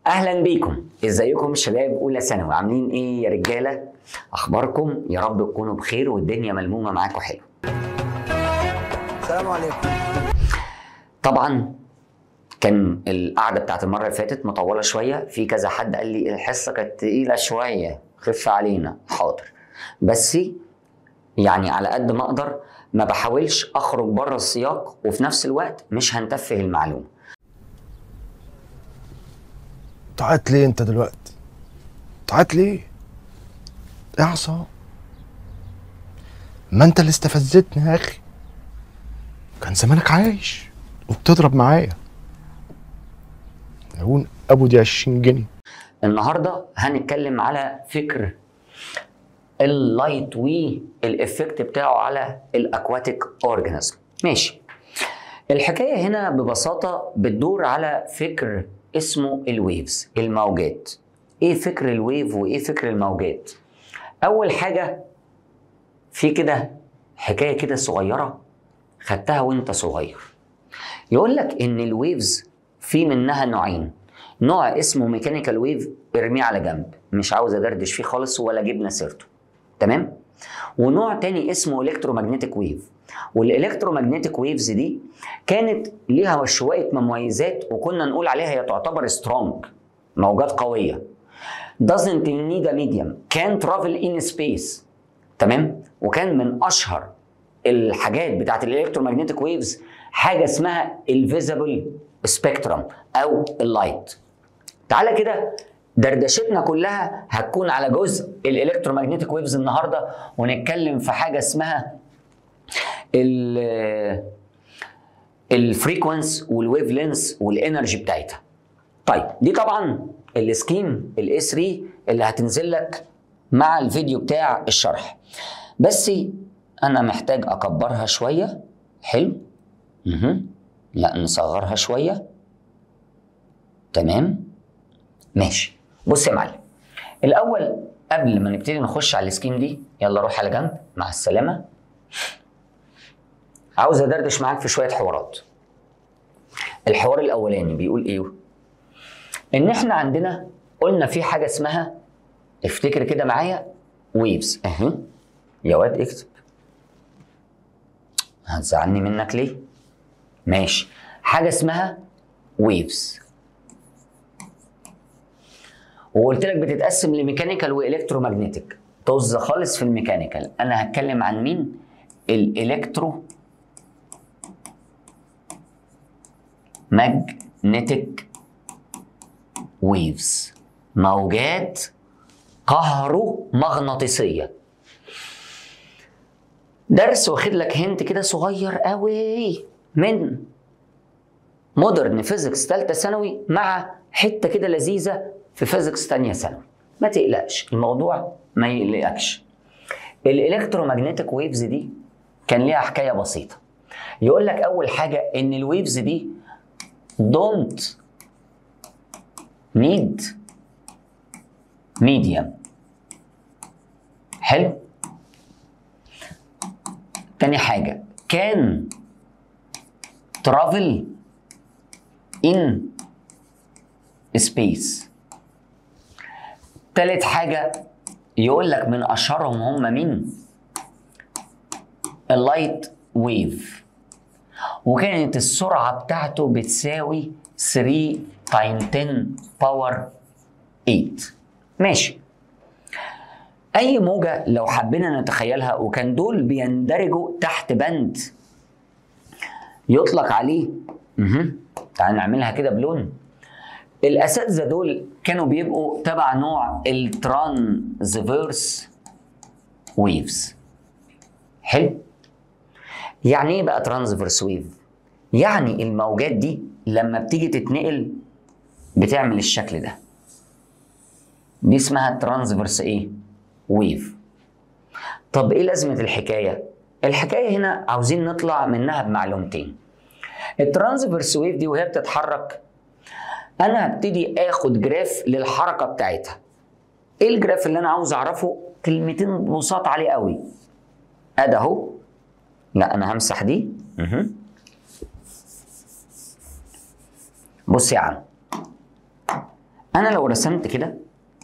اهلا بيكم ازيكم شباب اولى ثانوي عاملين ايه يا رجاله اخباركم يا رب تكونوا بخير والدنيا ملمومه معاكم حلو السلام عليكم طبعا كان القعده بتاعت المره اللي فاتت مطوله شويه في كذا حد قال لي الحصه كانت تقيله شويه خف علينا حاضر بس يعني على قد ما اقدر ما بحاولش اخرج بره السياق وفي نفس الوقت مش هنتفه المعلومه تعيط ليه انت دلوقتي تعيط ليه يا عصام ما انت اللي استفزتني يا اخي كان زمانك عايش وبتضرب معايا يقول ابو دي 20 جنيه النهارده هنتكلم على فكر اللايت وي الافكت بتاعه على الاكواتيك اورجانيزم ماشي الحكايه هنا ببساطه بتدور على فكر اسمه الويفز الموجات ايه فكر الويف وايه فكر الموجات اول حاجه في كده حكايه كده صغيره خدتها وانت صغير يقول لك ان الويفز في منها نوعين نوع اسمه ميكانيكال ويف ارميه على جنب مش عاوز ادردش فيه خالص ولا جبنا سيرته تمام ونوع تاني اسمه الكترومagnetic ويف والالكترومagnetic ويفز دي كانت ليها شويه مميزات وكنا نقول عليها هي تعتبر سترونج موجات قويه doesn't need a medium can travel in space تمام وكان من اشهر الحاجات بتاعت الالكترومagnetic ويفز حاجه اسمها الفيزبل سبيكترم او اللايت تعالى كده دردشتنا كلها هتكون على جزء الالكترومagnetic ويفز النهارده ونتكلم في حاجه اسمها ال الفريكونس والويف لينس والانرجي بتاعتها طيب دي طبعا السكيم الاي 3 اللي هتنزل لك مع الفيديو بتاع الشرح بس انا محتاج اكبرها شويه حلو مه. لا نصغرها شويه تمام ماشي بص يا معلم الاول قبل ما نبتدي نخش على السكيم دي يلا روح على جنب مع السلامه عاوز ادردش معاك في شويه حوارات الحوار الاولاني بيقول ايه ان احنا عندنا قلنا في حاجه اسمها افتكر كده معايا ويفز اهي يا واد اكتب هتزعلني منك ليه ماشي حاجه اسمها ويفز وقلت لك بتتقسم لميكانيكال والكترومagnetic طز خالص في الميكانيكال انا هتكلم عن مين الالكترو ماجنتيك ويفز موجات كهرومغناطيسيه درس واخد لك هنت كده صغير قوي من مودرن فيزيكس ثالثه ثانوي مع حته كده لذيذه في فيزيكس ثانيه ثانوي ما تقلقش الموضوع ما يقلقكش الالكترومagnetic ويفز دي كان ليها حكايه بسيطه يقول لك اول حاجه ان الويفز دي don't need medium حلو تاني حاجة can travel in space تالت حاجة يقول لك من أشهرهم هم مين؟ اللايت ويف وكانت السرعة بتاعته بتساوي 3 تايم 10 باور 8 ماشي اي موجة لو حبينا نتخيلها وكان دول بيندرجوا تحت بند يطلق عليه مه. تعال نعملها كده بلون الاساتذه دول كانوا بيبقوا تبع نوع الترانزفيرس ويفز حلو يعني ايه بقى ترانزفيرس ويف يعني الموجات دي لما بتيجي تتنقل بتعمل الشكل ده دي اسمها ترانزفيرس ايه ويف طب ايه لازمه الحكايه الحكايه هنا عاوزين نطلع منها بمعلومتين الترانزفيرس ويف دي وهي بتتحرك انا هبتدي اخد جراف للحركه بتاعتها ايه الجراف اللي انا عاوز اعرفه كلمتين بساط عليه قوي ادي اهو لا انا همسح دي مه. بص يا عم انا لو رسمت كده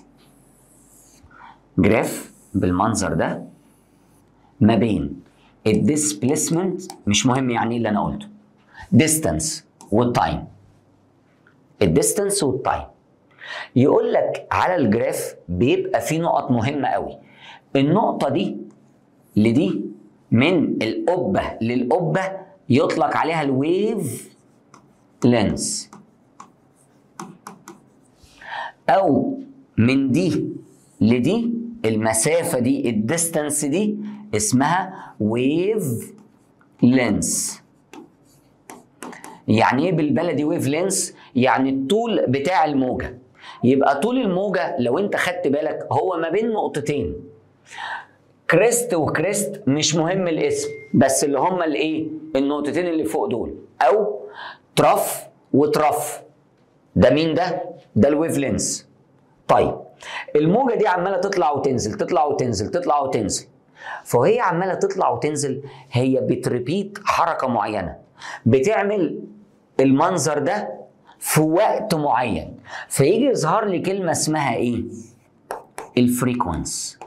جراف بالمنظر ده ما بين الديسبليسمنت مش مهم يعني ايه اللي انا قلته ديستانس والتايم الديستانس والتايم يقول لك على الجراف بيبقى في نقط مهمه قوي النقطه دي لدي من القبه للقبه يطلق عليها الويف لينس او من دي لدي المسافه دي الديستانس دي اسمها ويف لينس يعني ايه بالبلدي ويف لينس يعني الطول بتاع الموجه يبقى طول الموجه لو انت خدت بالك هو ما بين نقطتين كريست وكريست مش مهم الاسم بس اللي هما الايه النقطتين اللي فوق دول او ترف وترف ده مين ده ده الويف لينس طيب الموجه دي عماله تطلع وتنزل تطلع وتنزل تطلع وتنزل فهي عماله تطلع وتنزل هي بتريبيت حركه معينه بتعمل المنظر ده في وقت معين فيجي يظهر لي كلمه اسمها ايه الفريكونس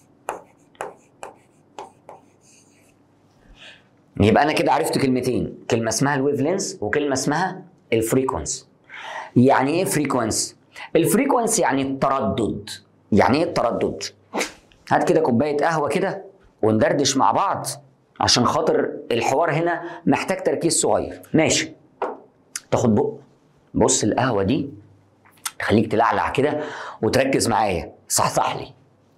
يبقى انا كده عرفت كلمتين كلمه اسمها الويف لينس وكلمه اسمها الفريكونس يعني ايه فريكونس الفريكونس يعني التردد يعني ايه التردد هات كده كوبايه قهوه كده وندردش مع بعض عشان خاطر الحوار هنا محتاج تركيز صغير ماشي تاخد بق بص القهوه دي تخليك تلعلع كده وتركز معايا صحصح لي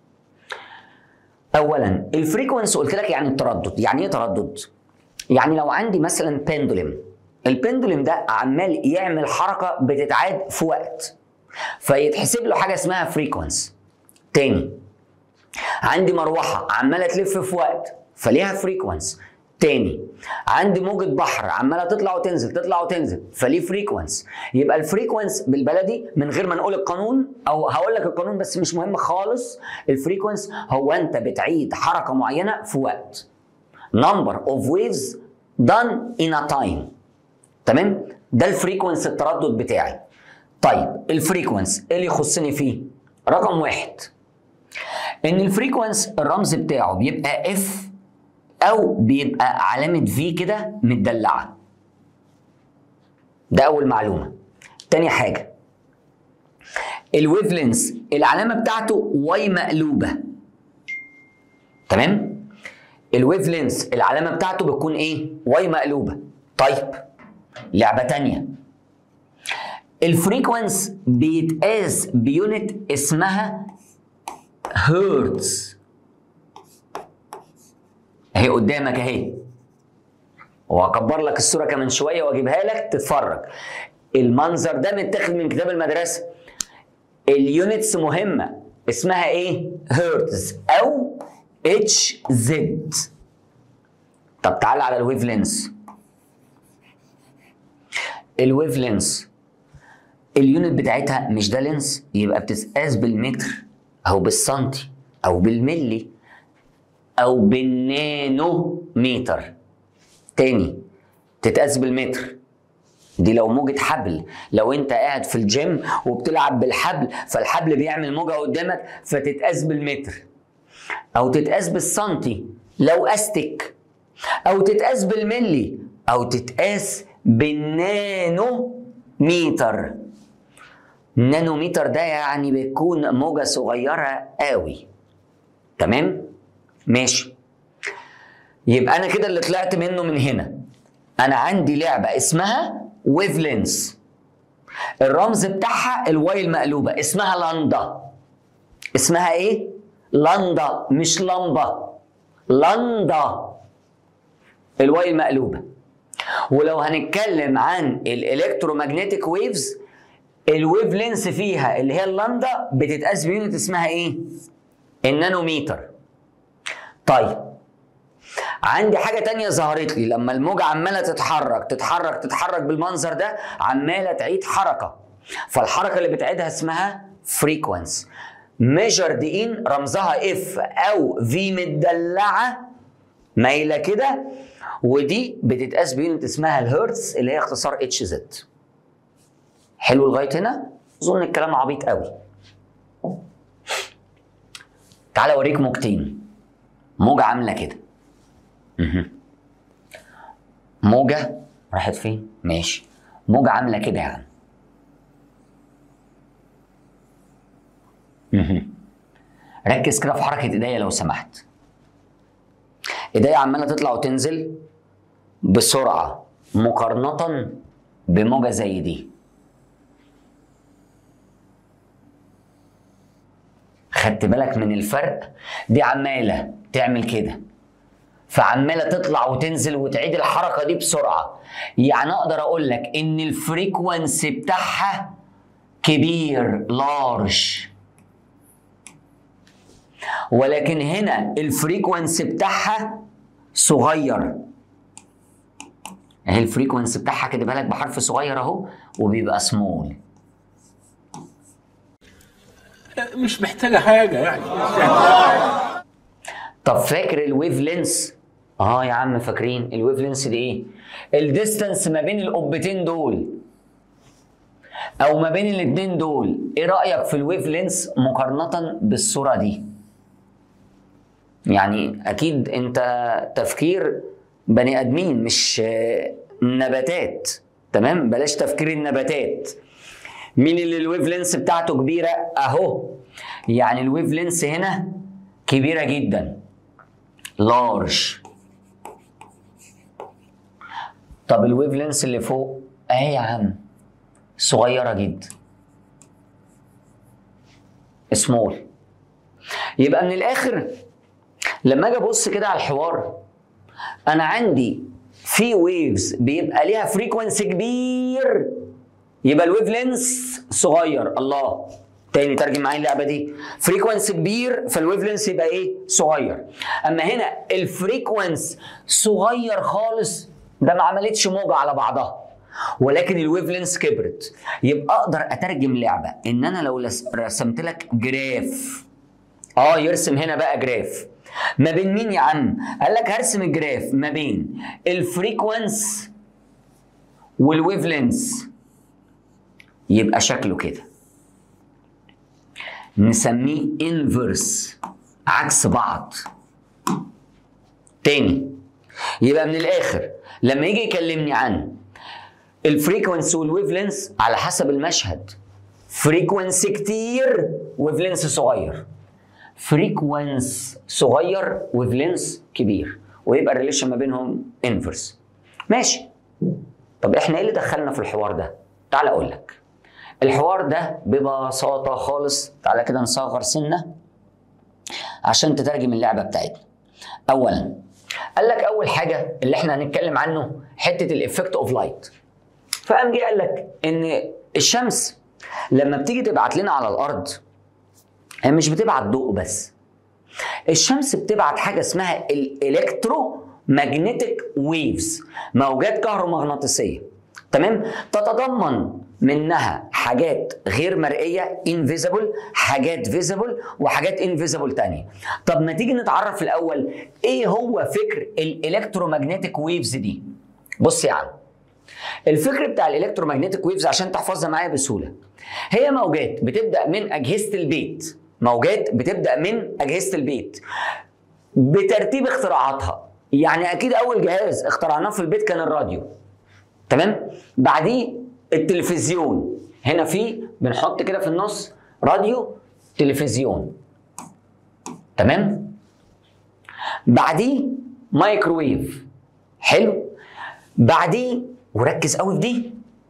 اولا الفريكونس قلت لك يعني التردد يعني ايه تردد يعني لو عندي مثلا بندولم البندولم ده عمال يعمل حركه بتتعاد في وقت فيتحسب له حاجه اسمها فريكونس تاني عندي مروحه عماله تلف في وقت فليها فريكونس تاني عندي موجة بحر عمالة تطلع وتنزل تطلع وتنزل فليه فريكونس يبقى الفريكونس بالبلدي من غير ما نقول القانون او هقول لك القانون بس مش مهم خالص الفريكونس هو انت بتعيد حركة معينة في وقت number of waves done in a time تمام ده الفريكونس التردد بتاعي طيب الفريكونس ايه اللي يخصني فيه رقم واحد ان الفريكونس الرمز بتاعه بيبقى اف او بيبقى علامه في كده متدلعه ده اول معلومه تاني حاجه الويف لينس العلامه بتاعته واي مقلوبه تمام الويف لينس العلامه بتاعته بتكون ايه واي مقلوبه طيب لعبه تانية الفريكونس بيتقاس بيونت اسمها هرتز اهي قدامك اهي وهكبر لك الصوره كمان شويه واجيبها لك تتفرج المنظر ده متاخد من كتاب المدرسه اليونتس مهمه اسمها ايه هرتز او اتش زد طب تعال على الويف لينس الويف لينس اليونت بتاعتها مش ده لينس يبقى بتتقاس بالمتر او بالسنتي او بالملي او بالنانو متر تاني تتقاس بالمتر دي لو موجة حبل لو انت قاعد في الجيم وبتلعب بالحبل فالحبل بيعمل موجة قدامك فتتقاس بالمتر او تتقاس بالسنتي لو استك او تتقاس بالملي او تتقاس بالنانو متر نانومتر ده يعني بيكون موجة صغيرة قوي تمام ماشي يبقى انا كده اللي طلعت منه من هنا انا عندي لعبة اسمها ويف لينس الرمز بتاعها الواي المقلوبة اسمها لاندا اسمها ايه لاندا مش لمبة لاندا الواي المقلوبة ولو هنتكلم عن الالكترومagnetic ويفز الويف لينس فيها اللي هي اللاندا بتتقاس بيونت اسمها ايه النانوميتر طيب عندي حاجة تانية ظهرت لي لما الموجة عمالة تتحرك تتحرك تتحرك بالمنظر ده عمالة تعيد حركة فالحركة اللي بتعيدها اسمها فريكونس measured in رمزها اف او في متدلعة مايلة كده ودي بتتقاس بيونت اسمها الهرتز اللي هي اختصار اتش زد حلو لغاية هنا اظن الكلام عبيط قوي تعال اوريك موجتين موجة عاملة كده مهم. موجة راحت فين؟ ماشي موجة عاملة كده يا عم مهم. ركز كده في حركة ايديا لو سمحت ايديا عمالة تطلع وتنزل بسرعة مقارنة بموجة زي دي خدت بالك من الفرق دي عمالة تعمل كده فعمالة تطلع وتنزل وتعيد الحركة دي بسرعة يعني أقدر أقول لك إن الفريكونسي بتاعها كبير لارج ولكن هنا الفريكونسي بتاعها صغير اهي الفريكونسي بتاعها كده بالك بحرف صغير اهو وبيبقى سمول مش محتاجة حاجة يعني طب فاكر الويف لينس اه يا عم فاكرين الويف لينس دي ايه الديستانس ما بين القبتين دول او ما بين الاتنين دول ايه رايك في الويف لينس مقارنه بالصوره دي يعني اكيد انت تفكير بني ادمين مش آه، نباتات تمام بلاش تفكير النباتات مين اللي الويف لينس بتاعته كبيره اهو يعني الويف لينس هنا كبيره جدا لارج طب الويف لينس اللي فوق اهي يا عم صغيره جدا سمول يبقى من الاخر لما اجي ابص كده على الحوار انا عندي في ويفز بيبقى ليها فريكونسي كبير يبقى الويف لينس صغير الله تاني ترجم معايا اللعبه دي فريكونسي كبير فالويف لينس يبقى ايه صغير اما هنا الفريكونس صغير خالص ده ما عملتش موجه على بعضها ولكن الويف لينس كبرت يبقى اقدر اترجم لعبه ان انا لو لس- رسمت لك جراف اه يرسم هنا بقى جراف ما بين مين يا عم قال لك هرسم الجراف ما بين الفريكونس والويف لينس يبقى شكله كده نسميه انفرس عكس بعض تاني يبقى من الاخر لما يجي يكلمني عن الفريكونسي والويف لينس على حسب المشهد فريكونسي كتير ويف لينس صغير فريكونس صغير ويف لينس كبير ويبقى الريليشن ما بينهم انفرس ماشي طب احنا ايه اللي دخلنا في الحوار ده تعال اقول لك الحوار ده ببساطه خالص تعالى كده نصغر سنه عشان تترجم اللعبه بتاعتنا اولا قال لك اول حاجه اللي احنا هنتكلم عنه حته الافكت اوف لايت فقام جه قال لك ان الشمس لما بتيجي تبعت لنا على الارض هي مش بتبعت ضوء بس الشمس بتبعت حاجه اسمها الالكترو ماجنتيك ويفز موجات كهرومغناطيسيه تمام تتضمن منها حاجات غير مرئيه انفيزبل حاجات فيزبل وحاجات انفيزبل تانية طب ما تيجي نتعرف الاول ايه هو فكر الالكترومagnetic ويفز دي بص يا عم الفكر بتاع الالكترومagnetic ويفز عشان تحفظها معايا بسهوله هي موجات بتبدا من اجهزه البيت موجات بتبدا من اجهزه البيت بترتيب اختراعاتها يعني اكيد اول جهاز اخترعناه في البيت كان الراديو تمام بعديه التلفزيون هنا في بنحط كده في النص راديو تلفزيون تمام بعديه مايكرويف حلو بعديه وركز قوي في دي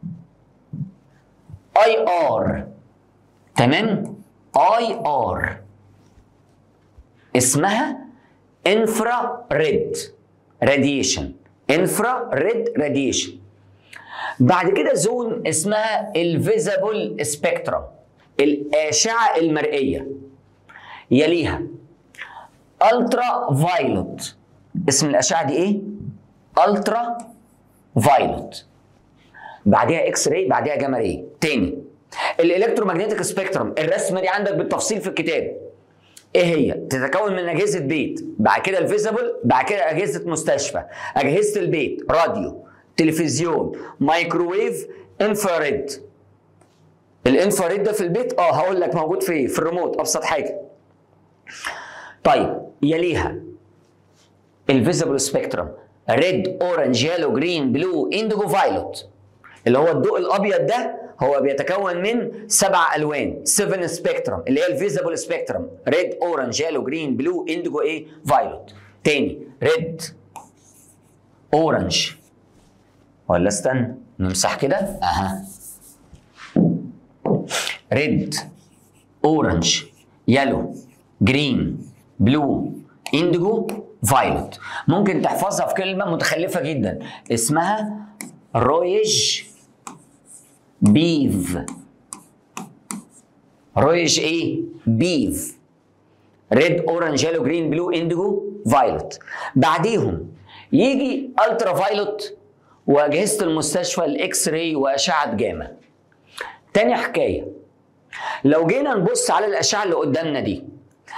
اي ار تمام اي ار اسمها انفرا ريد راديشن انفرا ريد راديشن بعد كده زون اسمها الفيزابل سبيكترم الاشعه المرئيه يليها الترا فايلوت اسم الاشعه دي ايه الترا فايلوت بعديها اكس راي بعديها جاما راي تاني الالكترومagnetic سبيكترم الرسمه دي عندك بالتفصيل في الكتاب ايه هي تتكون من اجهزه بيت بعد كده الفيزبل بعد كده اجهزه مستشفى اجهزه البيت راديو تلفزيون مايكروويف انفراريد الانفراريد ده في البيت اه هقول لك موجود في ايه في الريموت ابسط حاجه طيب يليها الفيزيبل سبيكترم ريد اورنج يلو جرين بلو انديجو فايلوت اللي هو الضوء الابيض ده هو بيتكون من سبع الوان 7 سبيكترم اللي هي الفيزيبل سبيكترم ريد اورنج يلو جرين بلو انديجو ايه فايلوت تاني ريد اورنج ولا استنى نمسح كده اها ريد اورنج يلو جرين بلو انديجو فايلوت ممكن تحفظها في كلمه متخلفه جدا اسمها رويج بيف رويج ايه بيف ريد اورنج يلو جرين بلو انديجو فايلوت بعديهم يجي الترا فايلوت واجهزه المستشفى الاكس راي واشعه جاما تاني حكايه لو جينا نبص على الاشعه اللي قدامنا دي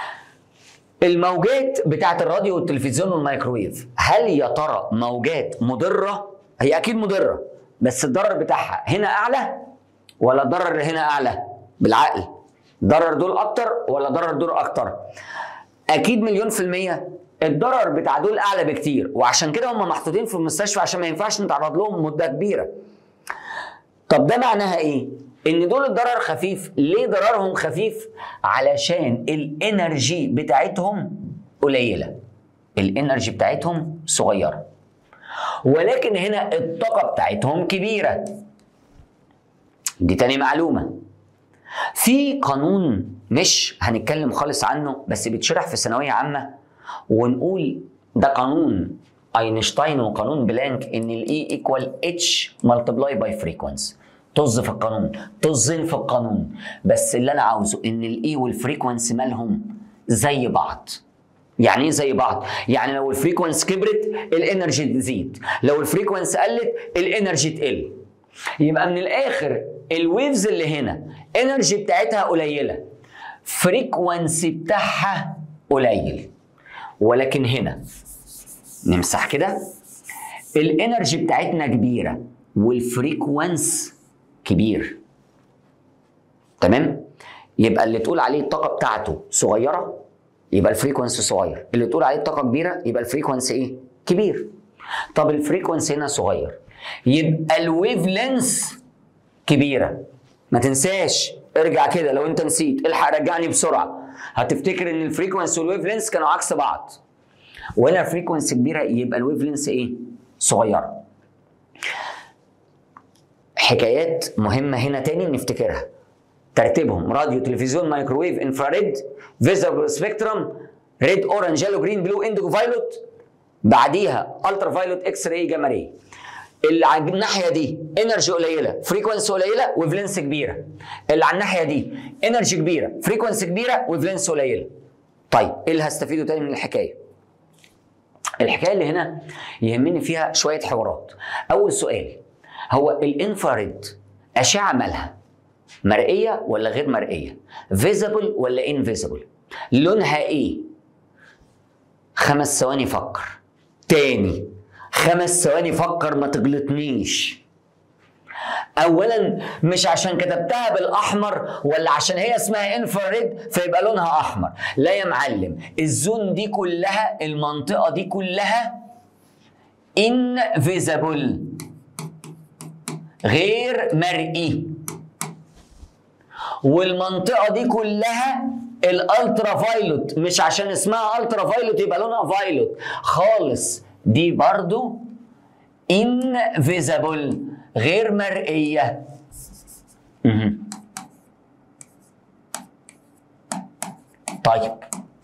الموجات بتاعت الراديو والتلفزيون والميكرويف هل يا ترى موجات مضره هي اكيد مضره بس الضرر بتاعها هنا اعلى ولا الضرر هنا اعلى بالعقل ضرر دول اكتر ولا ضرر دول اكتر اكيد مليون في الميه الضرر بتاع دول اعلى بكتير وعشان كده هم محطوطين في المستشفى عشان ما ينفعش نتعرض لهم مده كبيره طب ده معناها ايه ان دول الضرر خفيف ليه ضررهم خفيف علشان الانرجي بتاعتهم قليله الانرجي بتاعتهم صغيره ولكن هنا الطاقه بتاعتهم كبيره دي تاني معلومه في قانون مش هنتكلم خالص عنه بس بيتشرح في ثانويه عامه ونقول ده قانون اينشتاين وقانون بلانك ان الاي ايكوال اتش ملتبلاي باي فريكونسي طز في القانون طزين في القانون بس اللي انا عاوزه ان الاي والفريكونسي مالهم زي بعض يعني ايه زي بعض يعني لو الفريكونس كبرت الانرجي تزيد لو الفريكونس قلت الانرجي تقل يبقى من الاخر الويفز اللي هنا انرجي بتاعتها قليله فريكونسي بتاعها قليل ولكن هنا نمسح كده الانرجي بتاعتنا كبيره والفريكونس كبير تمام يبقى اللي تقول عليه الطاقه بتاعته صغيره يبقى الفريكونسي صغير اللي تقول عليه الطاقه كبيره يبقى الفريكونسي ايه كبير طب الفريكونسي هنا صغير يبقى الويف لينس كبيره ما تنساش ارجع كده لو انت نسيت الحق رجعني بسرعه هتفتكر ان الفريكونسي والويف لينس كانوا عكس بعض وهنا الفريكونسي كبيره يبقى الويف لينس ايه صغيره حكايات مهمه هنا تاني نفتكرها ترتيبهم راديو تلفزيون مايكروويف انفراريد فيزبل سبيكترم ريد اورنج يلو جرين بلو انديجو فايلوت بعديها الترا فايلوت اكس راي جاما راي اللي على الناحيه دي انرجي قليله فريكونسي قليله وفلنس كبيره اللي على الناحيه دي انرجي كبيره فريكونسي كبيره وفلنس قليله طيب ايه اللي هستفيده تاني من الحكايه الحكايه اللي هنا يهمني فيها شويه حوارات اول سؤال هو الانفراريد اشعه مالها مرئيه ولا غير مرئيه فيزبل ولا انفيزبل لونها ايه خمس ثواني فكر تاني خمس ثواني فكر ما تغلطنيش اولا مش عشان كتبتها بالاحمر ولا عشان هي اسمها انفراريد فيبقى لونها احمر لا يا معلم الزون دي كلها المنطقه دي كلها انفيزبل غير مرئي والمنطقه دي كلها الالترا فايلوت مش عشان اسمها الترا فايلوت يبقى لونها فايلوت خالص دي برضو انفيزبل غير مرئيه مهم. طيب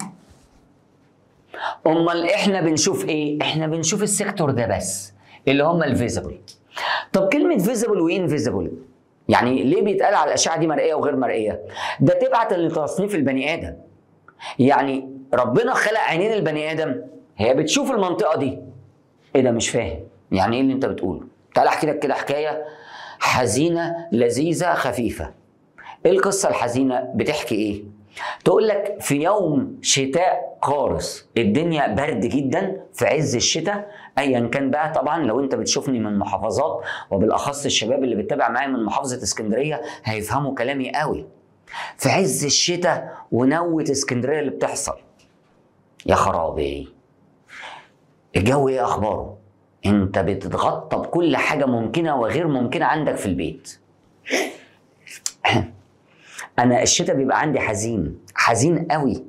امال احنا بنشوف ايه احنا بنشوف السيكتور ده بس اللي هم الفيزبل طب كلمه فيزبل وانفيزبل يعني ليه بيتقال على الاشعه دي مرئيه وغير مرئيه ده تبعت لتصنيف البني ادم يعني ربنا خلق عينين البني ادم هي بتشوف المنطقه دي ايه ده مش فاهم يعني ايه اللي انت بتقوله تعال احكي لك كده حكايه حزينه لذيذه خفيفه ايه القصه الحزينه بتحكي ايه تقول لك في يوم شتاء قارس الدنيا برد جدا في عز الشتاء ايا كان بقى طبعا لو انت بتشوفني من محافظات وبالاخص الشباب اللي بتتابع معايا من محافظه اسكندريه هيفهموا كلامي قوي في عز الشتاء ونوة اسكندريه اللي بتحصل يا خرابي الجو ايه اخباره انت بتتغطى بكل حاجه ممكنه وغير ممكنه عندك في البيت انا الشتاء بيبقى عندي حزين حزين قوي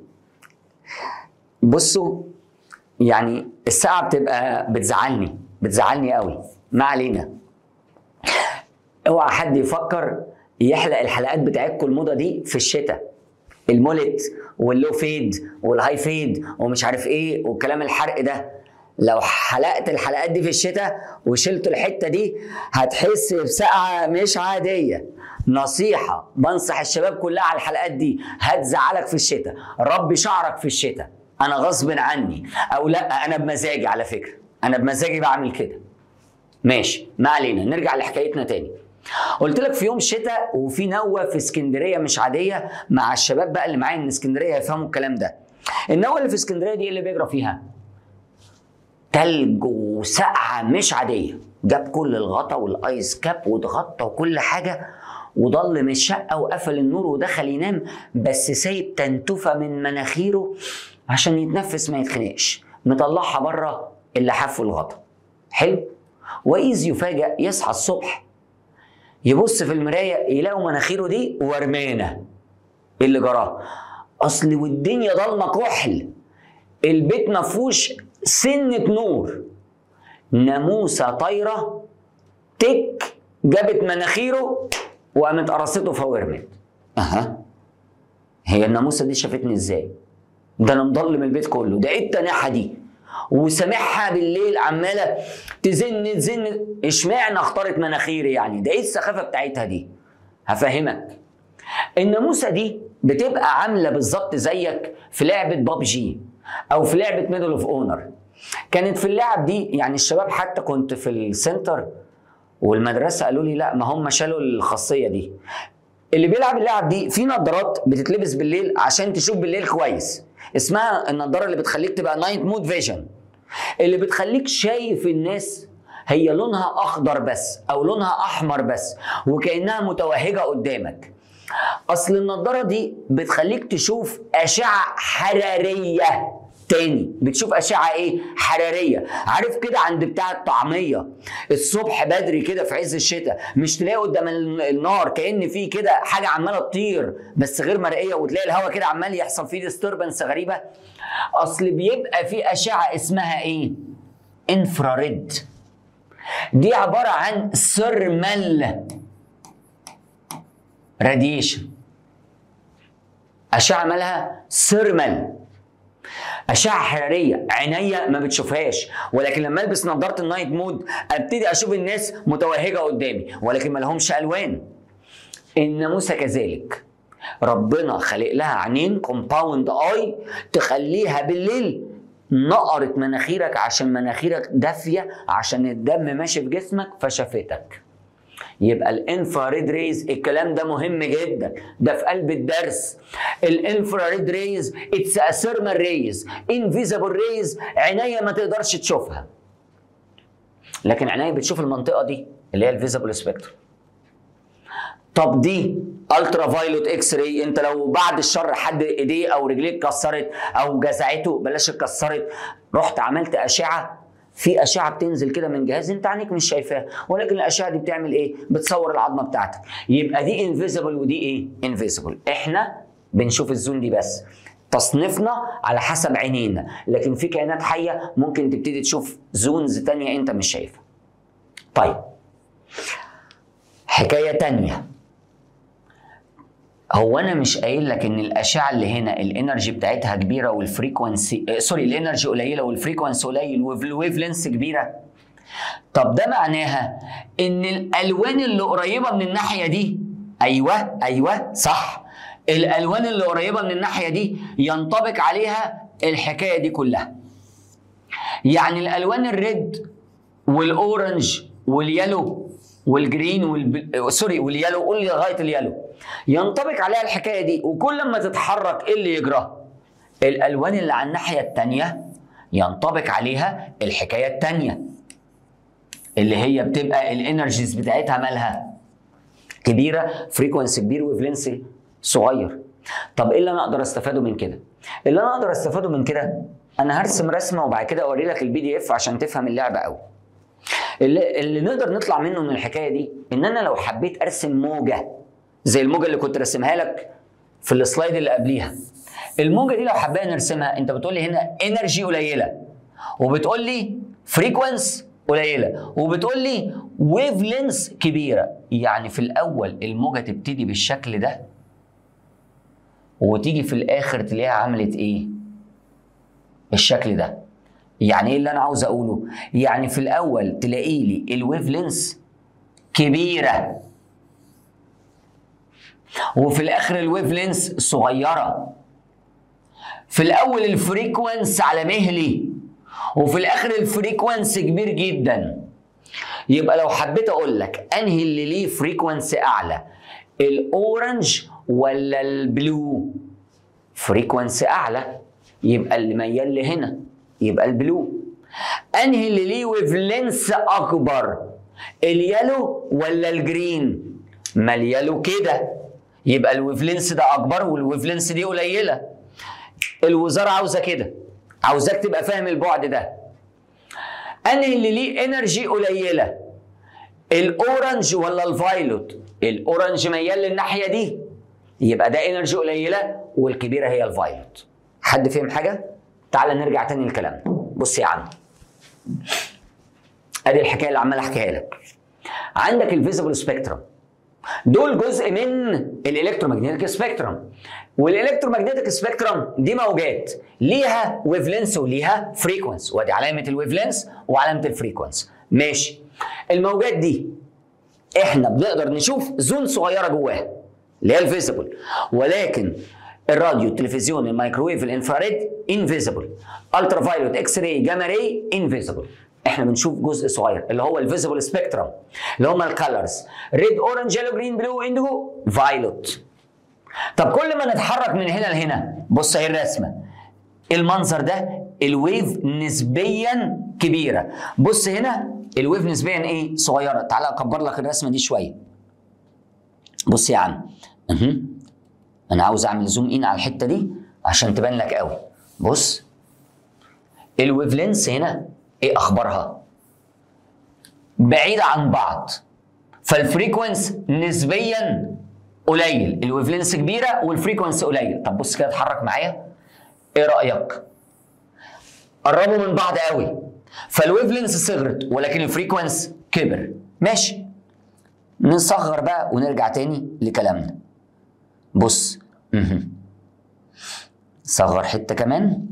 بصوا يعني الساعه بتبقى بتزعلني بتزعلني قوي ما علينا اوعى حد يفكر يحلق الحلقات بتاعتكم الموضه دي في الشتاء المولت واللو فيد والهاي فيد ومش عارف ايه والكلام الحرق ده لو حلقت الحلقات دي في الشتاء وشلت الحته دي هتحس بسقعه مش عاديه نصيحه بنصح الشباب كلها على الحلقات دي هتزعلك في الشتاء ربي شعرك في الشتاء انا غصب عني او لا انا بمزاجي على فكره انا بمزاجي بعمل كده ماشي ما علينا نرجع لحكايتنا تاني قلت لك في يوم شتاء وفي نوه في اسكندريه مش عاديه مع الشباب بقى اللي معايا من اسكندريه يفهموا الكلام ده النوه اللي في اسكندريه دي إيه اللي بيجرى فيها تلج وسقعه مش عاديه جاب كل الغطا والايس كاب واتغطى وكل حاجه وضل من الشقه وقفل النور ودخل ينام بس سايب تنتفه من مناخيره عشان يتنفس ما يتخنقش مطلعها بره اللحاف والغطا حلو واذ يفاجأ يصحى الصبح يبص في المرايه يلاقوا مناخيره دي ورمانه إيه اللي جراه اصل والدنيا ضلمه كحل البيت ما فيهوش سنه نور ناموسه طايره تك جابت مناخيره وقامت قرصته فورمت اها هي الناموسه دي شافتني ازاي ده انا مضلم البيت كله ده ايه التناحه دي وسامعها بالليل عماله تزن تزن اشمعنى اختارت مناخيري يعني ده ايه السخافه بتاعتها دي هفهمك الناموسه دي بتبقى عامله بالظبط زيك في لعبه بابجي او في لعبه ميدل اوف اونر كانت في اللعب دي يعني الشباب حتى كنت في السنتر والمدرسه قالوا لي لا ما هم شالوا الخاصيه دي اللي بيلعب اللعب دي في نظارات بتتلبس بالليل عشان تشوف بالليل كويس اسمها النضاره اللي بتخليك تبقى نايت مود فيجن اللي بتخليك شايف الناس هي لونها اخضر بس او لونها احمر بس وكانها متوهجه قدامك اصل النضاره دي بتخليك تشوف اشعه حراريه تاني بتشوف اشعه ايه حراريه عارف كده عند بتاع الطعميه الصبح بدري كده في عز الشتاء مش تلاقي قدام ال- النار كان في كده حاجه عماله تطير بس غير مرئيه وتلاقي الهواء كده عمال يحصل فيه ديستربنس غريبه اصل بيبقى في اشعه اسمها ايه انفراريد دي عباره عن ثيرمال راديشن اشعه مالها ثيرمال اشعه حراريه عينيا ما بتشوفهاش ولكن لما البس نظاره النايت مود ابتدي اشوف الناس متوهجه قدامي ولكن ما لهمش الوان الناموسه كذلك ربنا خلق لها عينين كومباوند اي تخليها بالليل نقرت مناخيرك عشان مناخيرك دافيه عشان الدم ماشي في جسمك فشافتك يبقى الانفراريد ريز الكلام ده مهم جدا ده في قلب الدرس الانفراريد ريز اتس ا ثيرمال ريز انفيزبل ريز عينيا ما تقدرش تشوفها لكن عينيا بتشوف المنطقه دي اللي هي الفيزبل سبيكتروم طب دي الترا فايلوت اكس راي انت لو بعد الشر حد ايديه او رجليه اتكسرت او جزعته بلاش اتكسرت رحت عملت اشعه في اشعه بتنزل كده من جهاز انت عينيك مش شايفاها ولكن الاشعه دي بتعمل ايه بتصور العظمه بتاعتك يبقى دي انفيزبل ودي ايه انفيزبل احنا بنشوف الزون دي بس تصنيفنا على حسب عينينا لكن في كائنات حيه ممكن تبتدي تشوف زونز تانية انت مش شايفها طيب حكايه تانية هو انا مش قايل لك ان الاشعه اللي هنا الانرجي بتاعتها كبيره والفريكونسي آه، سوري الانرجي قليله والفريكونسي قليل والويف لينس كبيره طب ده معناها ان الالوان اللي قريبه من الناحيه دي ايوه ايوه صح الالوان اللي قريبه من الناحيه دي ينطبق عليها الحكايه دي كلها يعني الالوان الريد والاورنج واليلو والجرين والب... سوري واليالو قول لي لغايه اليالو ينطبق عليها الحكايه دي وكل ما تتحرك ايه اللي يجرى؟ الالوان اللي على الناحيه الثانيه ينطبق عليها الحكايه الثانيه اللي هي بتبقى الانرجيز بتاعتها مالها كبيره فريكونسي كبير ويفلنس صغير طب ايه اللي انا اقدر استفاده من كده اللي انا اقدر استفاده من كده انا هرسم رسمه وبعد كده اوري لك البي دي اف عشان تفهم اللعبه قوي اللي, اللي نقدر نطلع منه من الحكايه دي ان انا لو حبيت ارسم موجه زي الموجه اللي كنت راسمها لك في السلايد اللي قبليها الموجه دي لو حبينا نرسمها انت بتقول لي هنا انرجي قليله وبتقول لي فريكونس قليله وبتقول لي ويف لينس كبيره يعني في الاول الموجه تبتدي بالشكل ده وتيجي في الاخر تلاقيها عملت ايه الشكل ده يعني ايه اللي انا عاوز اقوله يعني في الاول تلاقي لي الويف لينس كبيره وفي الاخر الويف لينس صغيره في الاول الفريكونس على مهلي وفي الاخر الفريكونس كبير جدا يبقى لو حبيت اقول لك انهي اللي ليه فريكونس اعلى الاورنج ولا البلو فريكونس اعلى يبقى اللي ميال لهنا يبقى البلو انهي اللي ليه ويف لينس اكبر اليالو ولا الجرين ما اليالو كده يبقى الويف لينس ده اكبر والويف لينس دي قليله الوزاره عاوزه كده عاوزاك تبقى فاهم البعد ده انهي اللي ليه انرجي قليله الاورنج ولا الفايلوت الاورنج ميال للناحيه دي يبقى ده انرجي قليله والكبيره هي الفايلوت حد فهم حاجه تعال نرجع تاني للكلام بص يا عم ادي الحكايه اللي عمال احكيها لك عندك الفيزبل سبيكترم دول جزء من الالكترومagnetic سبيكترم والالكترومagnetic سبيكترم دي موجات ليها ويف لينس وليها فريكونس وادي علامه الويف لينس وعلامه الفريكونس ماشي الموجات دي احنا بنقدر نشوف زون صغيره جواها اللي هي الفيزبل ولكن الراديو التلفزيون الميكروويف الانفراريد انفيزبل الترا فايلوت اكس راي جاما راي انفيزبل احنا بنشوف جزء صغير اللي هو الفيزبل سبيكترم اللي هم الكالرز ريد اورنج يلو جرين بلو انديجو فايلوت طب كل ما نتحرك من هنا لهنا بص اهي الرسمه المنظر ده الويف نسبيا كبيره بص هنا الويف نسبيا ايه صغيره تعالى اكبر لك الرسمه دي شويه بص يا عم أه. انا عاوز اعمل زوم ان على الحته دي عشان تبان لك قوي بص الويف لينس هنا ايه اخبارها بعيده عن بعض فالفريكونس نسبيا قليل الويف لينس كبيره والفريكونس قليل طب بص كده اتحرك معايا ايه رايك قربوا من بعض قوي فالويف لينس صغرت ولكن الفريكونس كبر ماشي نصغر بقى ونرجع تاني لكلامنا بص مهم. صغر حته كمان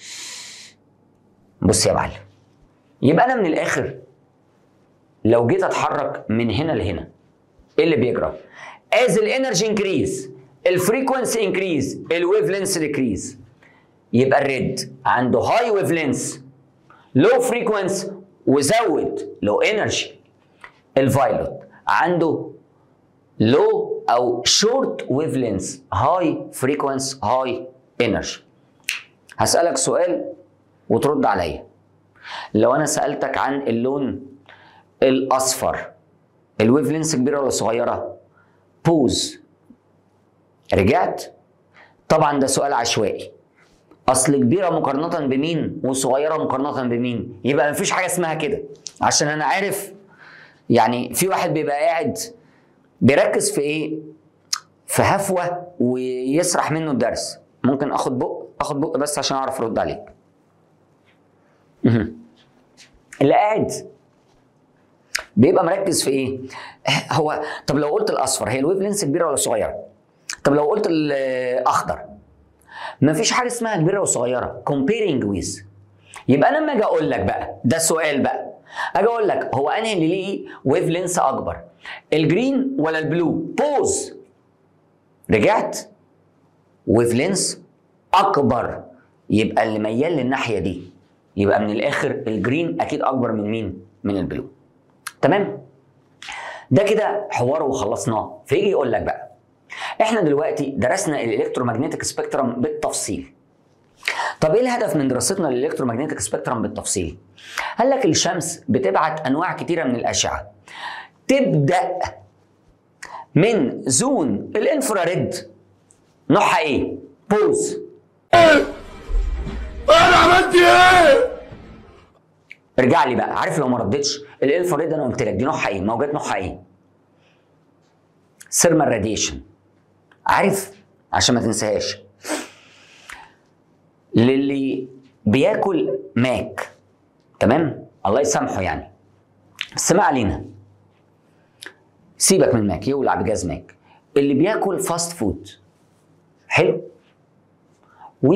بص يا معلم يبقى انا من الاخر لو جيت اتحرك من هنا لهنا ايه اللي بيجرى as الانرجي انكريز الفريكونسي انكريز الويف لينس ديكريز يبقى الريد عنده هاي ويف لينس لو فريكونس وزود لو انرجي الفايلوت عنده لو او شورت ويف لينس هاي فريكونس هاي انرجي هسالك سؤال وترد عليا لو انا سالتك عن اللون الاصفر الويف لينس كبيره ولا صغيره بوز رجعت طبعا ده سؤال عشوائي اصل كبيره مقارنه بمين وصغيره مقارنه بمين يبقى مفيش حاجه اسمها كده عشان انا عارف يعني في واحد بيبقى قاعد بيركز في ايه في هفوه ويسرح منه الدرس ممكن اخد بق اخد بق بس عشان اعرف ارد عليك مهم. اللي قاعد بيبقى مركز في ايه هو طب لو قلت الاصفر هي الويف لينس كبيره ولا صغيره طب لو قلت الاخضر مفيش حاجه اسمها كبيره وصغيره comparing with يبقى انا لما اجي اقول لك بقى ده سؤال بقى اجي اقول لك هو انهي اللي ليه ويف لينس اكبر الجرين ولا البلو بوز رجعت ويف لينس اكبر يبقى اللي ميال للناحيه دي يبقى من الاخر الجرين اكيد اكبر من مين من البلو تمام ده كده حوار وخلصناه فيجي يقول لك بقى احنا دلوقتي درسنا الالكترومagnetic سبيكترم بالتفصيل طب ايه الهدف من دراستنا للالكترومagnetic سبيكترم بالتفصيل قال لك الشمس بتبعت انواع كتيره من الاشعه تبدا من زون الانفراريد نوعها ايه بوز انا عملت ايه؟ ارجع لي بقى عارف لو ما ردتش الانفراريد انا قلت لك دي نوعها ايه موجات نوعها ايه سيرمال راديشن عارف عشان ما تنساهاش للي بياكل ماك تمام الله يسامحه يعني بس ما علينا سيبك من ماك يولع بجاز ماك اللي بياكل فاست فود حلو و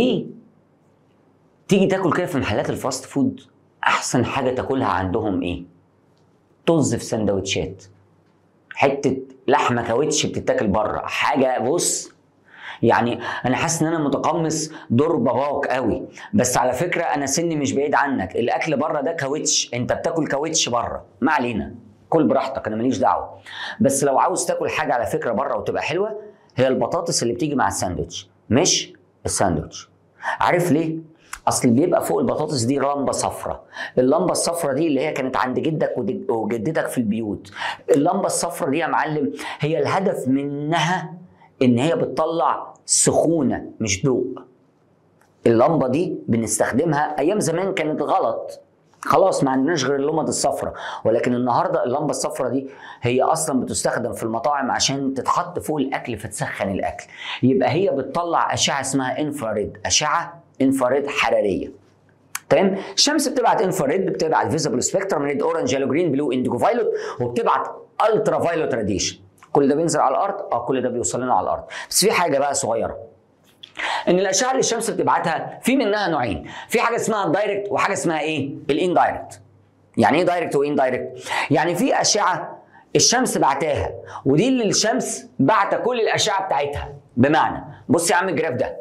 تيجي تاكل كده في محلات الفاست فود احسن حاجه تاكلها عندهم ايه طز في سندوتشات حته لحمه كاوتش بتتاكل بره حاجه بص يعني انا حاسس ان انا متقمص دور باباك قوي بس على فكره انا سني مش بعيد عنك الاكل بره ده كاوتش انت بتاكل كاوتش بره ما علينا كل براحتك انا ماليش دعوه بس لو عاوز تاكل حاجه على فكره بره وتبقى حلوه هي البطاطس اللي بتيجي مع الساندوتش مش الساندوتش عارف ليه اصل بيبقى فوق البطاطس دي لمبه صفراء اللمبه الصفراء دي اللي هي كانت عند جدك ود- وجدتك في البيوت اللمبه الصفراء دي يا معلم هي الهدف منها ان هي بتطلع سخونه مش ضوء اللمبه دي بنستخدمها ايام زمان كانت غلط خلاص ما عندناش غير اللمض الصفراء ولكن النهارده اللمبه الصفراء دي هي اصلا بتستخدم في المطاعم عشان تتحط فوق الاكل فتسخن الاكل يبقى هي بتطلع اشعه اسمها انفراريد اشعه انفراريد حراريه تمام الشمس بتبعت انفراريد بتبعت فيزبل سبيكترم ريد اورنج يلو جرين بلو انديجو فايلوت وبتبعت الترا فايلوت راديشن كل ده بينزل على الارض اه كل ده بيوصل لنا على الارض بس في حاجه بقى صغيره ان الاشعه اللي الشمس بتبعتها في منها نوعين في حاجه اسمها الدايركت وحاجه اسمها ايه الاندايركت يعني ايه دايركت واندايركت يعني في اشعه الشمس بعتاها ودي اللي الشمس بعت كل الاشعه بتاعتها بمعنى بص يا عم الجراف ده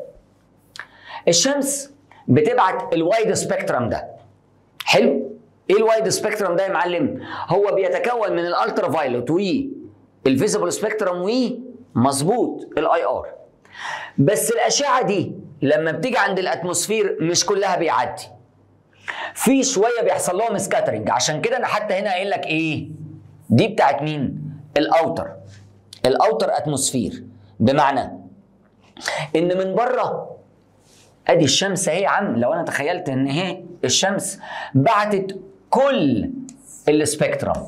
الشمس بتبعت الوايد سبيكترم ده حلو ايه الوايد سبيكترم ده يا معلم هو بيتكون من الالترا فايلوت والفيزيبل سبيكترم و مظبوط الاي ار بس الاشعه دي لما بتيجي عند الاتموسفير مش كلها بيعدي في شويه بيحصل لهم سكاترنج عشان كده انا حتى هنا قايل لك ايه دي بتاعت مين الاوتر الاوتر اتموسفير بمعنى ان من بره ادي الشمس اهي يا عم لو انا تخيلت ان هي الشمس بعتت كل السبيكترم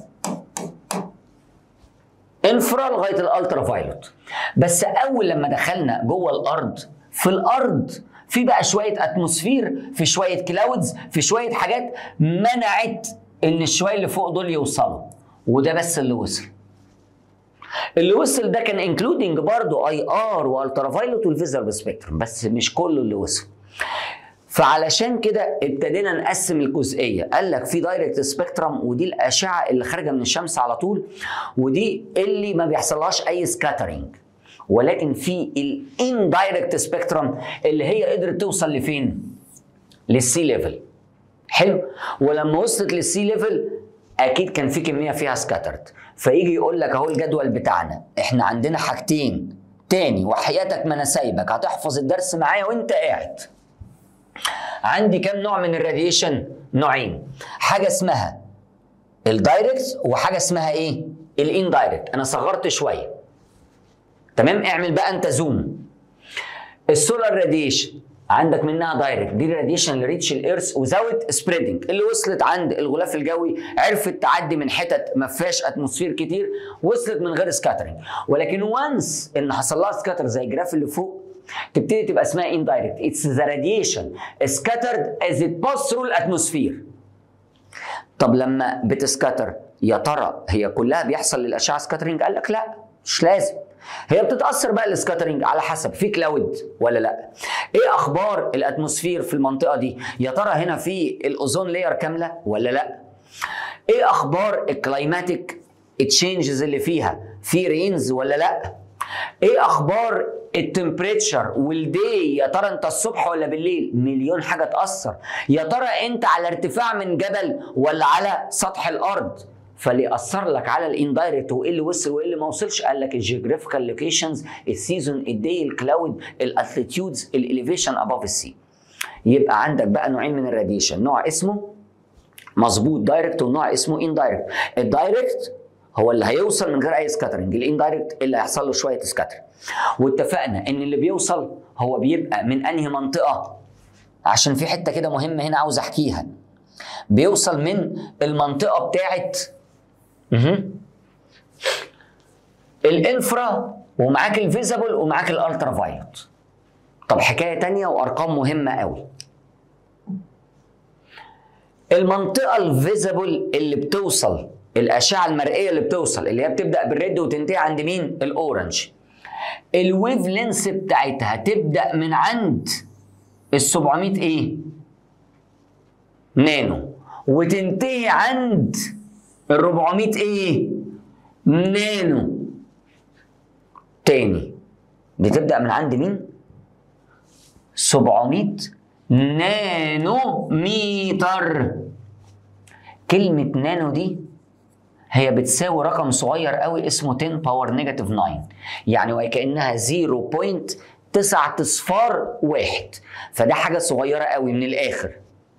انفرا لغايه الالترا فايلوت بس اول لما دخلنا جوه الارض في الارض في بقى شويه اتموسفير في شويه كلاودز في شويه حاجات منعت ان الشويه اللي فوق دول يوصلوا وده بس اللي وصل اللي وصل ده كان انكلودنج برضه اي ار والترا فايلوت والفيزر سبيكترم بس مش كله اللي وصل فعلشان كده ابتدينا نقسم الجزئيه قال لك في دايركت سبيكترم ودي الاشعه اللي خارجه من الشمس على طول ودي اللي ما بيحصلهاش اي سكاترينج ولكن في الاندايركت سبيكترم اللي هي قدرت توصل لفين للسي ليفل حلو ولما وصلت للسي ليفل اكيد كان في كميه فيها سكاترد فيجي يقول لك اهو الجدول بتاعنا احنا عندنا حاجتين تاني وحياتك ما انا سايبك هتحفظ الدرس معايا وانت قاعد عندي كام نوع من الراديشن نوعين حاجه اسمها الدايركت وحاجه اسمها ايه الاندايركت انا صغرت شويه تمام اعمل بقى انت زوم السولار راديشن عندك منها دايركت دي الراديشن اللي ريتش الايرث وزاوت سبريدنج اللي وصلت عند الغلاف الجوي عرفت تعدي من حتت ما فيهاش اتموسفير كتير وصلت من غير سكاترنج ولكن وانس ان حصل لها سكاتر زي الجراف اللي فوق تبتدي تبقى اسمها indirect it's the radiation scattered as it passed through الاتموسفير طب لما بتسكاتر يا ترى هي كلها بيحصل للاشعه سكاترنج قال لك لا مش لازم هي بتتاثر بقى السكاترنج على حسب في كلاود ولا لا ايه اخبار الاتموسفير في المنطقه دي يا ترى هنا في الاوزون لاير كامله ولا لا ايه اخبار الكلايماتيك تشينجز اللي فيها في رينز ولا لا ايه اخبار التمبريتشر والدي يا ترى انت الصبح ولا بالليل مليون حاجه تاثر يا ترى انت على ارتفاع من جبل ولا على سطح الارض فاللي اثر لك على الاندايركت وايه اللي وصل وايه اللي ما وصلش قال لك الجيوغرافيكال لوكيشنز السيزون الدي الكلاود الالتيتيودز الاليفيشن اباف السي يبقى عندك بقى نوعين من الراديشن نوع اسمه مظبوط دايركت ونوع اسمه اندايركت الدايركت هو اللي هيوصل من غير اي سكاترنج الاندايركت اللي هيحصل له شويه سكاتر واتفقنا ان اللي بيوصل هو بيبقى من انهي منطقه عشان في حته كده مهمه هنا عاوز احكيها بيوصل من المنطقه بتاعت مهم. الانفرا ومعاك الفيزابل ومعاك الالترا فايلوت طب حكايه تانية وارقام مهمه قوي المنطقه الفيزابل اللي بتوصل الاشعه المرئيه اللي بتوصل اللي هي بتبدا بالريد وتنتهي عند مين الاورنج الويف لينس بتاعتها تبدا من عند ال 700 ايه نانو وتنتهي عند ال 400 ايه نانو تاني بتبدا من عند مين 700 نانو متر كلمة نانو دي هي بتساوي رقم صغير قوي اسمه 10 باور نيجاتيف 9 يعني وكأنها 0.9 اصفار واحد فده حاجة صغيرة قوي من الآخر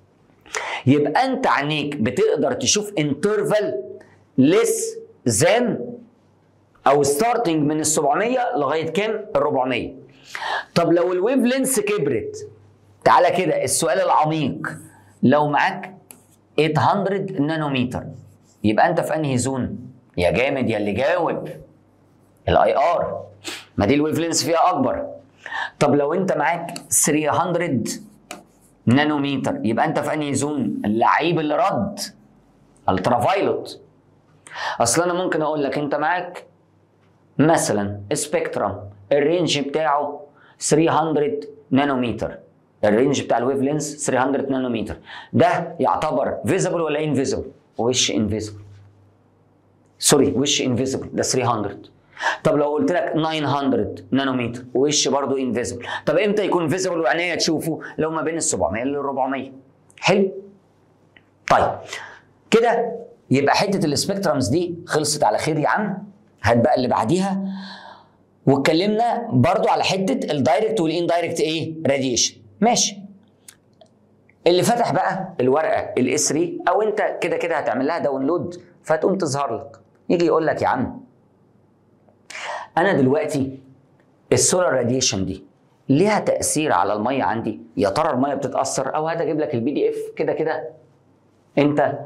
يبقى انت عينيك بتقدر تشوف انترفال ليس ذان او ستارتنج من ال 700 لغايه كام؟ ال 400 طب لو الويف لينس كبرت تعالى كده السؤال العميق لو معاك 800 نانومتر يبقى انت في انهي زون؟ يا جامد يا اللي جاوب الاي ار ما دي الويف لينس فيها اكبر طب لو انت معاك 300 نانومتر يبقى انت في انهي زون؟ اللعيب اللي رد الترا فايلوت اصل انا ممكن اقول لك انت معاك مثلا سبيكترم الرينج بتاعه 300 نانومتر الرينج بتاع الويف لينس 300 نانومتر ده يعتبر فيزبل ولا انفيزبل وش انفيزبل سوري وش انفيزبل ده 300 طب لو قلت لك 900 نانومتر وش برضه انفيزبل طب امتى يكون فيزبل وعينيا تشوفه لو ما بين ال 700 لل 400 حلو طيب كده يبقى حته السبيكترمز دي خلصت على خير يا عم هات بقى اللي بعديها واتكلمنا برضو على حته الدايركت والاندايركت ايه راديشن ماشي اللي فتح بقى الورقه الاس 3 او انت كده كده هتعمل لها داونلود فتقوم تظهر لك يجي يقول لك يا عم انا دلوقتي السولار راديشن دي ليها تاثير على الميه عندي يا ترى الميه بتتاثر او هات اجيب لك البي دي اف كده كده انت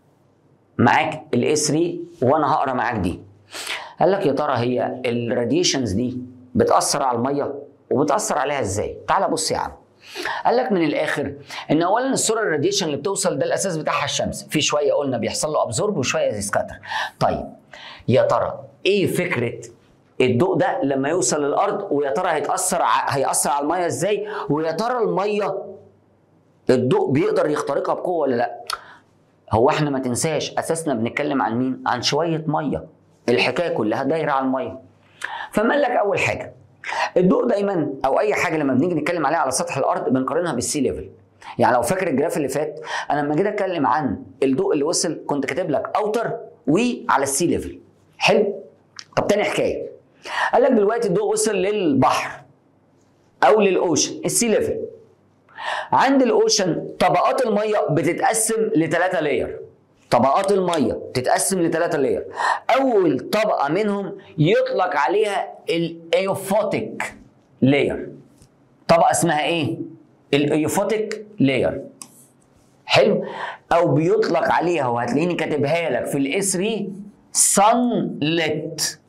معاك الاس 3 وانا هقرا معاك دي قال لك يا ترى هي الراديشنز دي بتاثر على الميه وبتاثر عليها ازاي تعال بص يا عم قال لك من الاخر ان اولا السولار راديشن اللي بتوصل ده الاساس بتاعها الشمس في شويه قلنا بيحصل له ابزورب وشويه سكاتر طيب يا ترى ايه فكره الضوء ده لما يوصل للارض ويا ترى هيتاثر ع... هياثر على الميه ازاي ويا ترى الميه الضوء بيقدر يخترقها بقوه ولا لا هو احنا ما تنساش اساسنا بنتكلم عن مين عن شويه ميه الحكايه كلها دايره على الميه فما لك اول حاجه الضوء دايما او اي حاجه لما بنيجي نتكلم عليها على سطح الارض بنقارنها بالسي ليفل يعني لو فاكر الجراف اللي فات انا لما جيت اتكلم عن الضوء اللي وصل كنت كاتب لك اوتر وعلى السي ليفل حلو طب تاني حكايه قال لك دلوقتي الضوء وصل للبحر او للاوشن السي ليفل عند الاوشن طبقات الميه بتتقسم لثلاثه لاير طبقات الميه بتتقسم لثلاثه لاير اول طبقه منهم يطلق عليها الايوفوتيك لاير طبقه اسمها ايه الايوفوتيك لاير حلو او بيطلق عليها وهتلاقيني كاتبها لك في الاس 3 سان ليت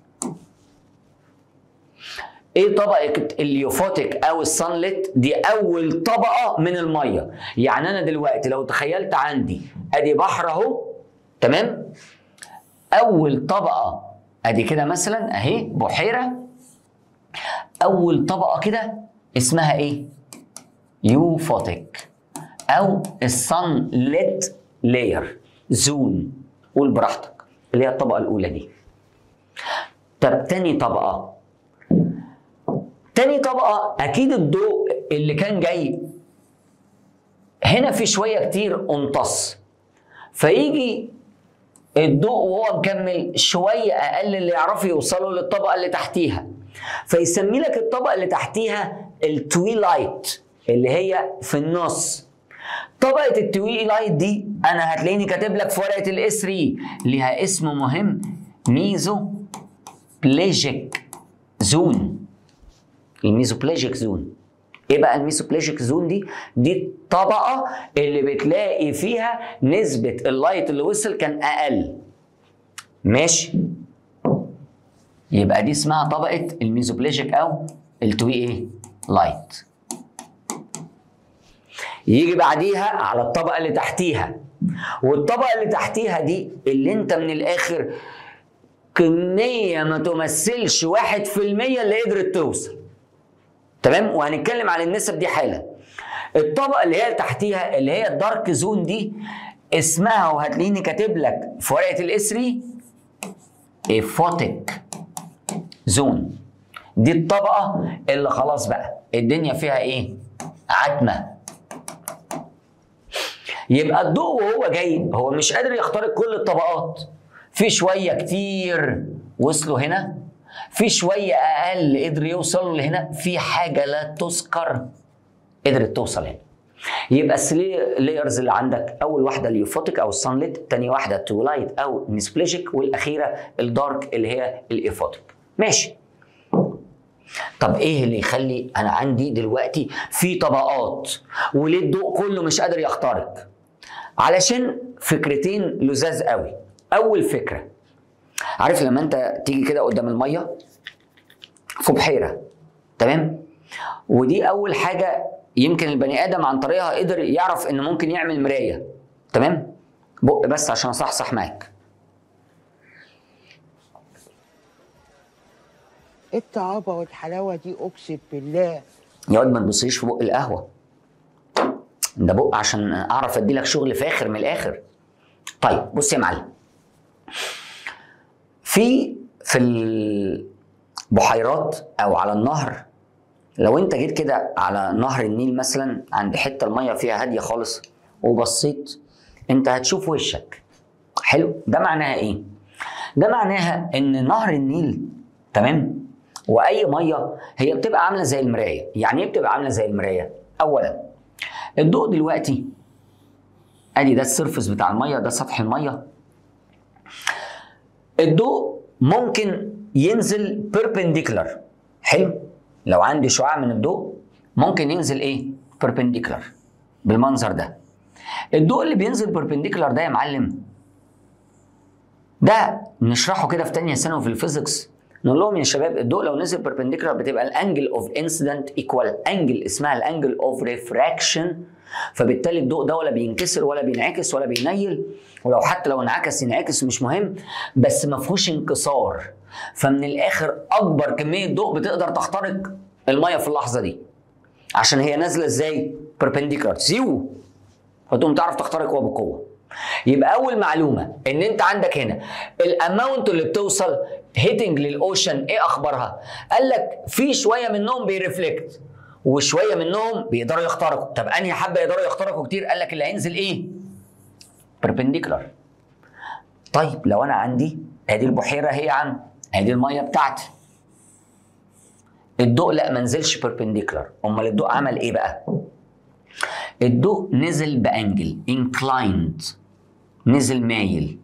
ايه طبقه اليوفوتيك او السانلت دي اول طبقه من الميه يعني انا دلوقتي لو تخيلت عندي ادي بحر اهو تمام اول طبقه ادي كده مثلا اهي بحيره اول طبقه كده اسمها ايه يوفوتيك او السانلت لاير زون قول براحتك اللي هي الطبقه الاولى دي طب تاني طبقه تاني طبقة أكيد الضوء اللي كان جاي هنا في شوية كتير امتص فيجي الضوء وهو مكمل شويه اقل اللي يعرفوا يوصلوا للطبقه اللي تحتيها فيسمي لك الطبقه اللي تحتيها التويلايت اللي هي في النص طبقه التويلايت دي انا هتلاقيني كاتب لك في ورقه الاس 3 ليها اسم مهم ميزو بليجيك زون الميزوبلاجيك زون ايه بقى الميزوبلاجيك زون دي دي الطبقه اللي بتلاقي فيها نسبه اللايت اللي وصل كان اقل ماشي يبقى دي اسمها طبقه الميزوبلاجيك او التوي ايه لايت يجي بعديها على الطبقه اللي تحتيها والطبقه اللي تحتيها دي اللي انت من الاخر كميه ما تمثلش واحد في المية اللي قدرت توصل تمام وهنتكلم عن النسب دي حالا الطبقه اللي هي تحتيها اللي هي الدارك زون دي اسمها وهتلاقيني كاتب لك في ورقه الاس 3 ايفوتيك زون دي الطبقه اللي خلاص بقى الدنيا فيها ايه عتمه يبقى الضوء وهو جاي هو مش قادر يخترق كل الطبقات في شويه كتير وصلوا هنا في شويه اقل قدر يوصلوا لهنا في حاجه لا تذكر قدرت توصل هنا يبقى الثري لايرز اللي عندك اول واحده اليوفوتيك او السانليت ثاني واحده التولايت او الميسبليجيك والاخيره الدارك اللي هي الايفوتيك ماشي طب ايه اللي يخلي انا عندي دلوقتي في طبقات وليه الضوء كله مش قادر يخترق علشان فكرتين لزاز قوي اول فكره عارف لما انت تيجي كده قدام الميه في بحيره تمام ودي اول حاجه يمكن البني ادم عن طريقها قدر يعرف ان ممكن يعمل مرايه تمام بق بس عشان اصحصح معاك ايه الطعابه والحلاوه دي اقسم بالله يا واد ما تبصيش في بق القهوه ده بق عشان اعرف ادي لك شغل فاخر من الاخر طيب بص يا معلم في في البحيرات او على النهر لو انت جيت كده على نهر النيل مثلا عند حته الميه فيها هاديه خالص وبصيت انت هتشوف وشك حلو ده معناها ايه ده معناها ان نهر النيل تمام واي ميه هي بتبقى عامله زي المرايه يعني ايه بتبقى عامله زي المرايه اولا الضوء دلوقتي ادي ده السيرفس بتاع الميه ده سطح الميه الضوء ممكن ينزل بيربنديكولار حلو لو عندي شعاع من الضوء ممكن ينزل ايه بيربنديكولار بالمنظر ده الضوء اللي بينزل بيربنديكولار ده يا معلم ده نشرحه كده في تانية ثانوي في الفيزيكس نقول لهم يا شباب الضوء لو نزل بيربنديكولار بتبقى الانجل اوف انسيدنت ايكوال انجل اسمها الانجل اوف ريفراكشن فبالتالي الضوء ده ولا بينكسر ولا بينعكس ولا بينيل ولو حتى لو انعكس ينعكس مش مهم بس ما فيهوش انكسار فمن الاخر اكبر كميه ضوء بتقدر تخترق الميه في اللحظه دي عشان هي نازله ازاي بيربنديكولار زيو فتقوم تعرف تخترقه بقوه يبقى اول معلومه ان انت عندك هنا الاماونت اللي بتوصل هيتنج للاوشن ايه اخبارها قال لك في شويه منهم بيرفلكت وشويه منهم بيقدروا يخترقوا طب انهي حبه يقدروا يخترقوا كتير قال لك اللي هينزل ايه بربنديكولار طيب لو انا عندي ادي البحيره هي عم ادي الميه بتاعتي الضوء لا ما نزلش بربنديكولار امال الضوء عمل ايه بقى الضوء نزل بانجل inclined نزل مايل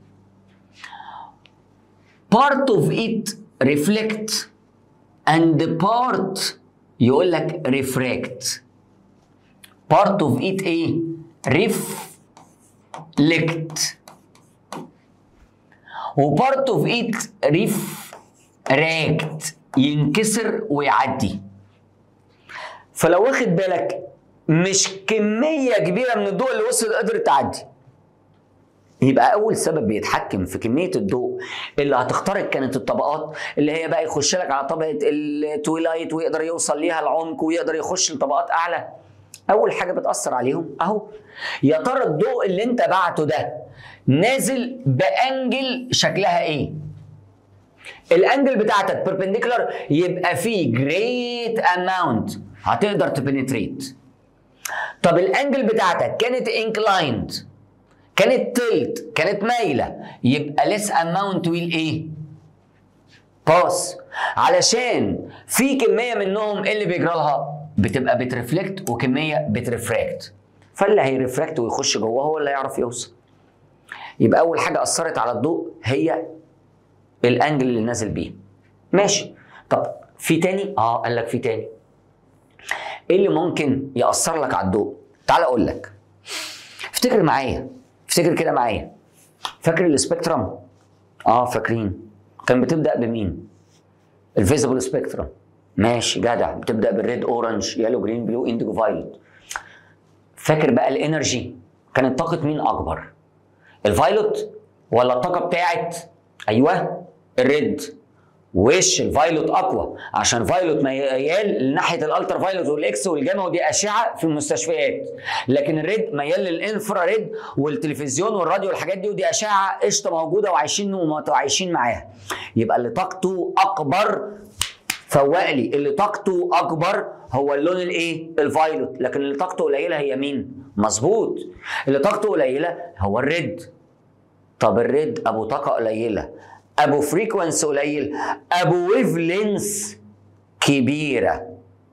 part of it reflect and part يقول لك refract part of it ايه reflect و part of it refract ينكسر ويعدي فلو واخد بالك مش كمية كبيرة من الضوء اللي وصل قدرت تعدي يبقى أول سبب بيتحكم في كمية الضوء اللي هتخترق كانت الطبقات اللي هي بقى يخش لك على طبقة التويلايت ويقدر يوصل ليها العمق ويقدر يخش لطبقات أعلى أول حاجة بتأثر عليهم أهو يا ترى الضوء اللي أنت بعته ده نازل بأنجل شكلها إيه؟ الانجل بتاعتك بيربنديكولار يبقى فيه جريت اماونت هتقدر تبنتريت طب الانجل بتاعتك كانت انكلايند كانت تلت كانت مايله يبقى ليس اماونت ويل ايه باس علشان في كميه منهم إيه اللي بيجرى لها بتبقى بترفلكت وكميه بترفراكت فاللي هيرفراكت ويخش جوه هو اللي هيعرف يوصل يبقى اول حاجه اثرت على الضوء هي الانجل اللي نازل بيه ماشي طب في تاني اه قال لك في تاني ايه اللي ممكن ياثر لك على الضوء تعال اقول لك افتكر معايا افتكر كده معايا فاكر السبيكترم اه فاكرين كان بتبدا بمين الفيزيبل سبيكترم ماشي جدع بتبدا بالريد اورنج يالو جرين بلو انديجو فايلوت فاكر بقى الانرجي كانت طاقه مين اكبر الفايلوت ولا الطاقه بتاعت ايوه الريد وش الفايلوت اقوى عشان فايلوت ميال لناحيه الالترا فايلوت والاكس والجاما ودي اشعه في المستشفيات لكن الريد ميال للانفراريد والتلفزيون والراديو والحاجات دي ودي اشعه قشطه موجوده وعايشين وعايشين معاها يبقى اللي طاقته اكبر فوق لي اللي طاقته اكبر هو اللون الايه الفايلوت لكن اللي طاقته قليله هي مين مظبوط اللي طاقته قليله هو الريد طب الريد ابو طاقه قليله ابو فريكونس قليل ابو ويف لينس كبيره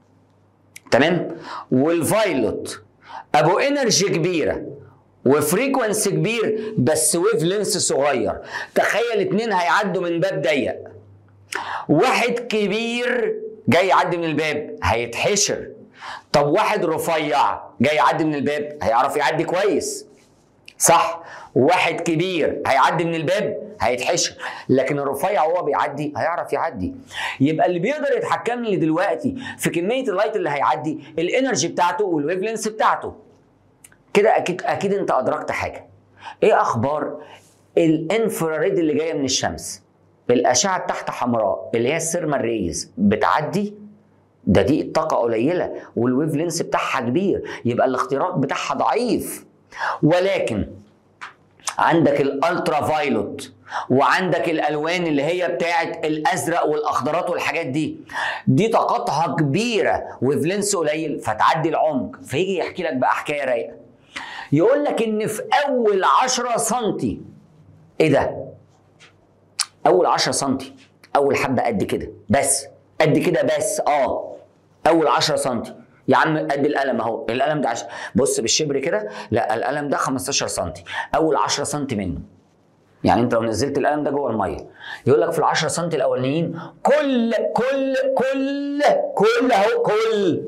تمام والفايلوت ابو انرجي كبيره وفريكونس كبير بس ويف لينس صغير تخيل اتنين هيعدوا من باب ضيق واحد كبير جاي يعدي من الباب هيتحشر طب واحد رفيع جاي يعدي من الباب هيعرف يعدي كويس صح واحد كبير هيعدي من الباب هيتحشر لكن الرفيع وهو بيعدي هيعرف يعدي يبقى اللي بيقدر يتحكم لي دلوقتي في كميه اللايت اللي هيعدي الانرجي بتاعته والويف لينس بتاعته كده اكيد اكيد انت ادركت حاجه ايه اخبار الانفراريد اللي جايه من الشمس الاشعه تحت حمراء اللي هي السيرمال ريز بتعدي ده دي الطاقه قليله والويف لينس بتاعها كبير يبقى الاختراق بتاعها ضعيف ولكن عندك الالترا فايلوت وعندك الالوان اللي هي بتاعت الازرق والاخضرات والحاجات دي دي طاقتها كبيره وفلنس قليل فتعدي العمق فيجي يحكي لك بقى حكايه رايقه يقول لك ان في اول 10 سم ايه ده اول 10 سم اول حبه قد كده بس قد كده بس اه اول 10 سم يا عم قد القلم اهو القلم ده عش... بص بالشبر كده لا القلم ده 15 سم اول 10 سم منه يعني انت لو نزلت القلم ده جوه الميه يقول لك في ال 10 سم الاولانيين كل كل كل كل اهو كل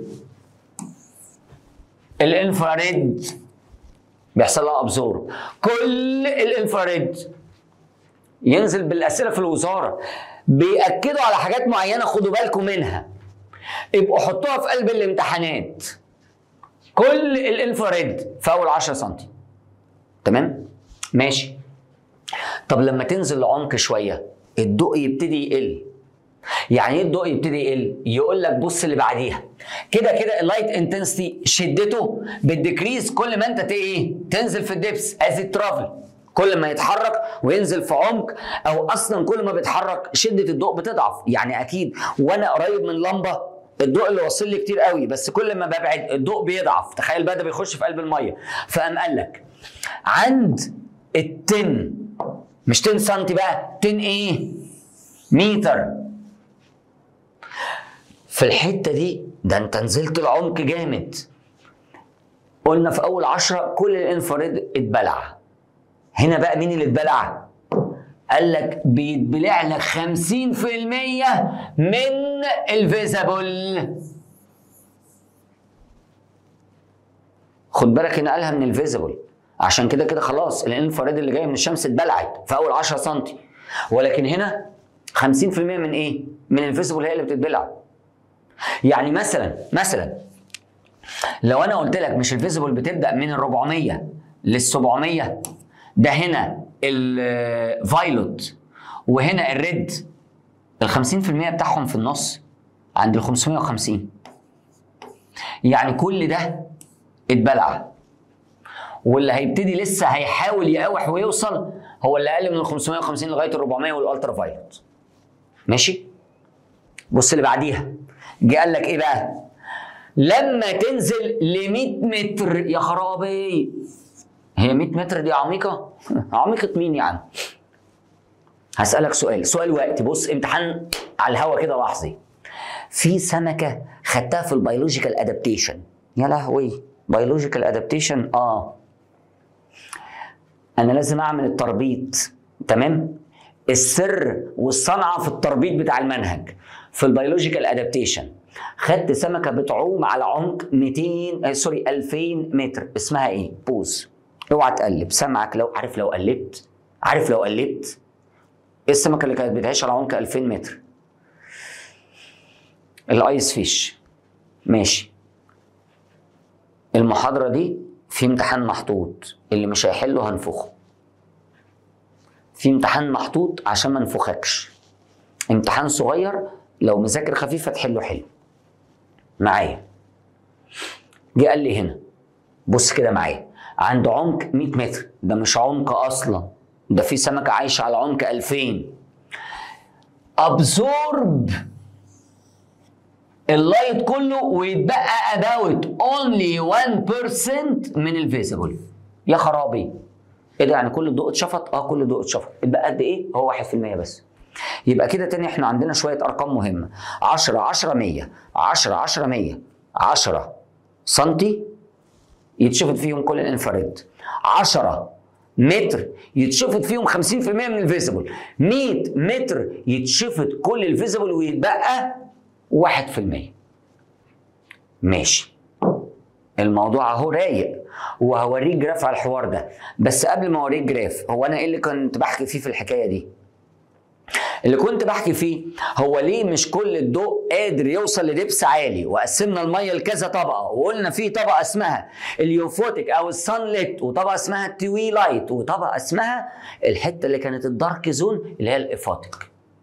الانفراريد بيحصل لها ابزورب كل الانفراريد ينزل بالاسئله في الوزاره بياكدوا على حاجات معينه خدوا بالكم منها يبقوا حطوها في قلب الامتحانات كل الانفراريد في اول 10 سم تمام ماشي طب لما تنزل لعمق شويه الضوء يبتدي يقل يعني ايه الضوء يبتدي يقل يقول لك بص اللي بعديها كده كده اللايت انتنسيتي شدته بالديكريز كل ما انت ايه تنزل في الدبس از ترافل كل ما يتحرك وينزل في عمق او اصلا كل ما بيتحرك شده الضوء بتضعف يعني اكيد وانا قريب من لمبه الضوء اللي واصل لي كتير قوي بس كل ما ببعد الضوء بيضعف تخيل بقى ده بيخش في قلب الميه فقام قال لك عند التن مش 10 سم بقى 10 ايه متر في الحته دي ده انت نزلت العمق جامد قلنا في اول عشرة كل الانفراد اتبلع هنا بقى مين اللي اتبلع قال لك بيتبلع لك 50% من الفيزابل خد بالك هنا قالها من الفيزابل عشان كده كده خلاص الانفراد اللي جاي من الشمس اتبلعت في اول 10 سم ولكن هنا 50% من ايه؟ من الفيزبل هي اللي بتتبلع. يعني مثلا مثلا لو انا قلت لك مش الفيزبل بتبدا من ال 400 لل 700 ده هنا الفايلوت وهنا الريد ال 50% بتاعهم في النص عند ال 550 يعني كل ده اتبلع واللي هيبتدي لسه هيحاول يقاوح ويوصل هو اللي اقل من ال 550 لغايه ال 400 والالترا فايلوت ماشي بص اللي بعديها جه قال لك ايه بقى لما تنزل ل 100 متر يا خرابي هي 100 متر دي عميقه عميقه مين يا عم هسالك سؤال سؤال وقتي بص امتحان على الهوا كده لحظي في سمكه خدتها في البيولوجيكال ادابتيشن يا لهوي بيولوجيكال ادابتيشن اه انا لازم اعمل التربيط تمام السر والصنعه في التربيط بتاع المنهج في البيولوجيكال ادابتيشن خدت سمكه بتعوم على عمق 200 آه سوري 2000 متر اسمها ايه بوز اوعى تقلب سمعك لو عارف لو قلبت عارف لو قلبت ايه السمكه اللي كانت بتعيش على عمق 2000 متر الايس فيش ماشي المحاضره دي في امتحان محطوط اللي مش هيحله هنفخه في امتحان محطوط عشان ما نفخكش امتحان صغير لو مذاكر خفيف هتحله حلو معايا جه قال لي هنا بص كده معايا عند عمق 100 متر ده مش عمق اصلا ده في سمكه عايشه على عمق 2000 ابزورب اللايت كله ويتبقى about only 1% من الفيزيبل يا خرابي ايه ده يعني كل الضوء اتشفط؟ اه كل الضوء اتشفط اتبقى قد ايه؟ هو 1% بس يبقى كده تاني احنا عندنا شويه ارقام مهمه 10 10 100 10 10 100 10 سنتي يتشفط فيهم كل الانفراد 10 متر يتشفط فيهم 50% من الفيزيبل 100 متر يتشفط كل الفيزيبل ويتبقى 1% ماشي الموضوع اهو رايق وهوريك جراف على الحوار ده بس قبل ما اوريك جراف هو انا ايه اللي كنت بحكي فيه في الحكايه دي اللي كنت بحكي فيه هو ليه مش كل الضوء قادر يوصل لدبس عالي وقسمنا الميه لكذا طبقه وقلنا في طبقه اسمها اليوفوتيك او السانليت وطبقه اسمها التوي لايت وطبقه اسمها الحته اللي كانت الدارك زون اللي هي الافوتيك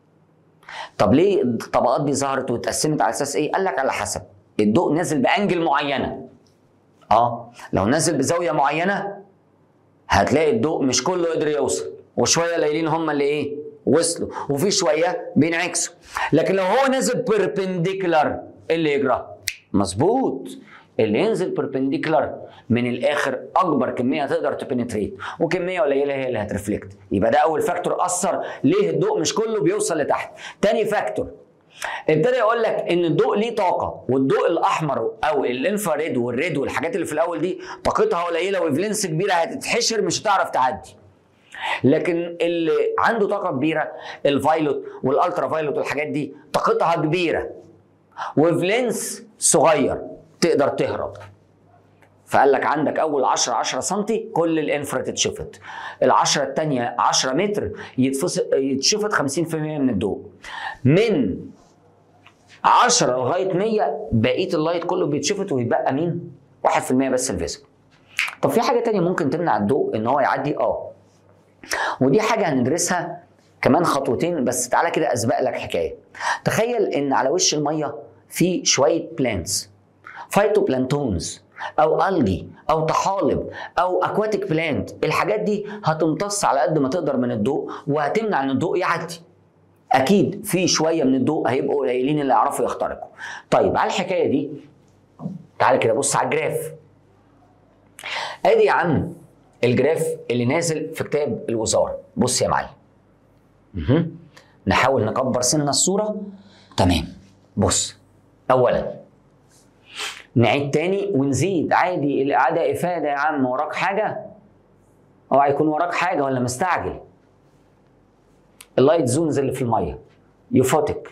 طب ليه الطبقات دي ظهرت واتقسمت على اساس ايه قال لك على حسب الضوء نازل بانجل معينه اه لو نازل بزاويه معينه هتلاقي الضوء مش كله قدر يوصل وشويه قليلين هم اللي ايه وصلوا وفي شويه بينعكسوا لكن لو هو نازل بيربنديكولار ايه اللي يجرى مظبوط اللي ينزل بيربنديكولار من الاخر اكبر كميه تقدر تبنتريت وكميه قليله هي اللي هترفلكت يبقى ده اول فاكتور اثر ليه الضوء مش كله بيوصل لتحت تاني فاكتور ابتدى يقول لك ان الضوء ليه طاقه والضوء الاحمر او الانفراريد والريد والحاجات اللي في الاول دي طاقتها قليله ويفلنس كبيره هتتحشر مش هتعرف تعدي لكن اللي عنده طاقه كبيره الفايلوت والالترا فايلوت والحاجات دي طاقتها كبيره وفلنس صغير تقدر تهرب فقال لك عندك اول 10 10 سم كل الانفرا تتشفط ال10 الثانيه 10 متر يتفصل يتشفط 50% من الضوء من 10 لغايه 100 بقيه اللايت كله بيتشفط ويتبقى مين 1% بس الفيزيبل طب في حاجه تانية ممكن تمنع الضوء ان هو يعدي اه ودي حاجه هندرسها كمان خطوتين بس تعالى كده اسبق لك حكايه تخيل ان على وش الميه في شويه بلانتس فايتوبلانتونز او الجي او طحالب او اكواتيك بلانت الحاجات دي هتمتص على قد ما تقدر من الضوء وهتمنع ان الضوء يعدي اكيد في شويه من الضوء هيبقوا قليلين اللي يعرفوا يخترقوا طيب على الحكايه دي تعالى كده بص على الجراف ادي يا عم الجراف اللي نازل في كتاب الوزاره بص يا معلم مهم. نحاول نكبر سنة الصورة تمام بص أولا نعيد تاني ونزيد عادي الإعادة إفادة يا عم وراك حاجة اوعى يكون وراك حاجة ولا مستعجل اللايت زونز اللي في المية يوفوتيك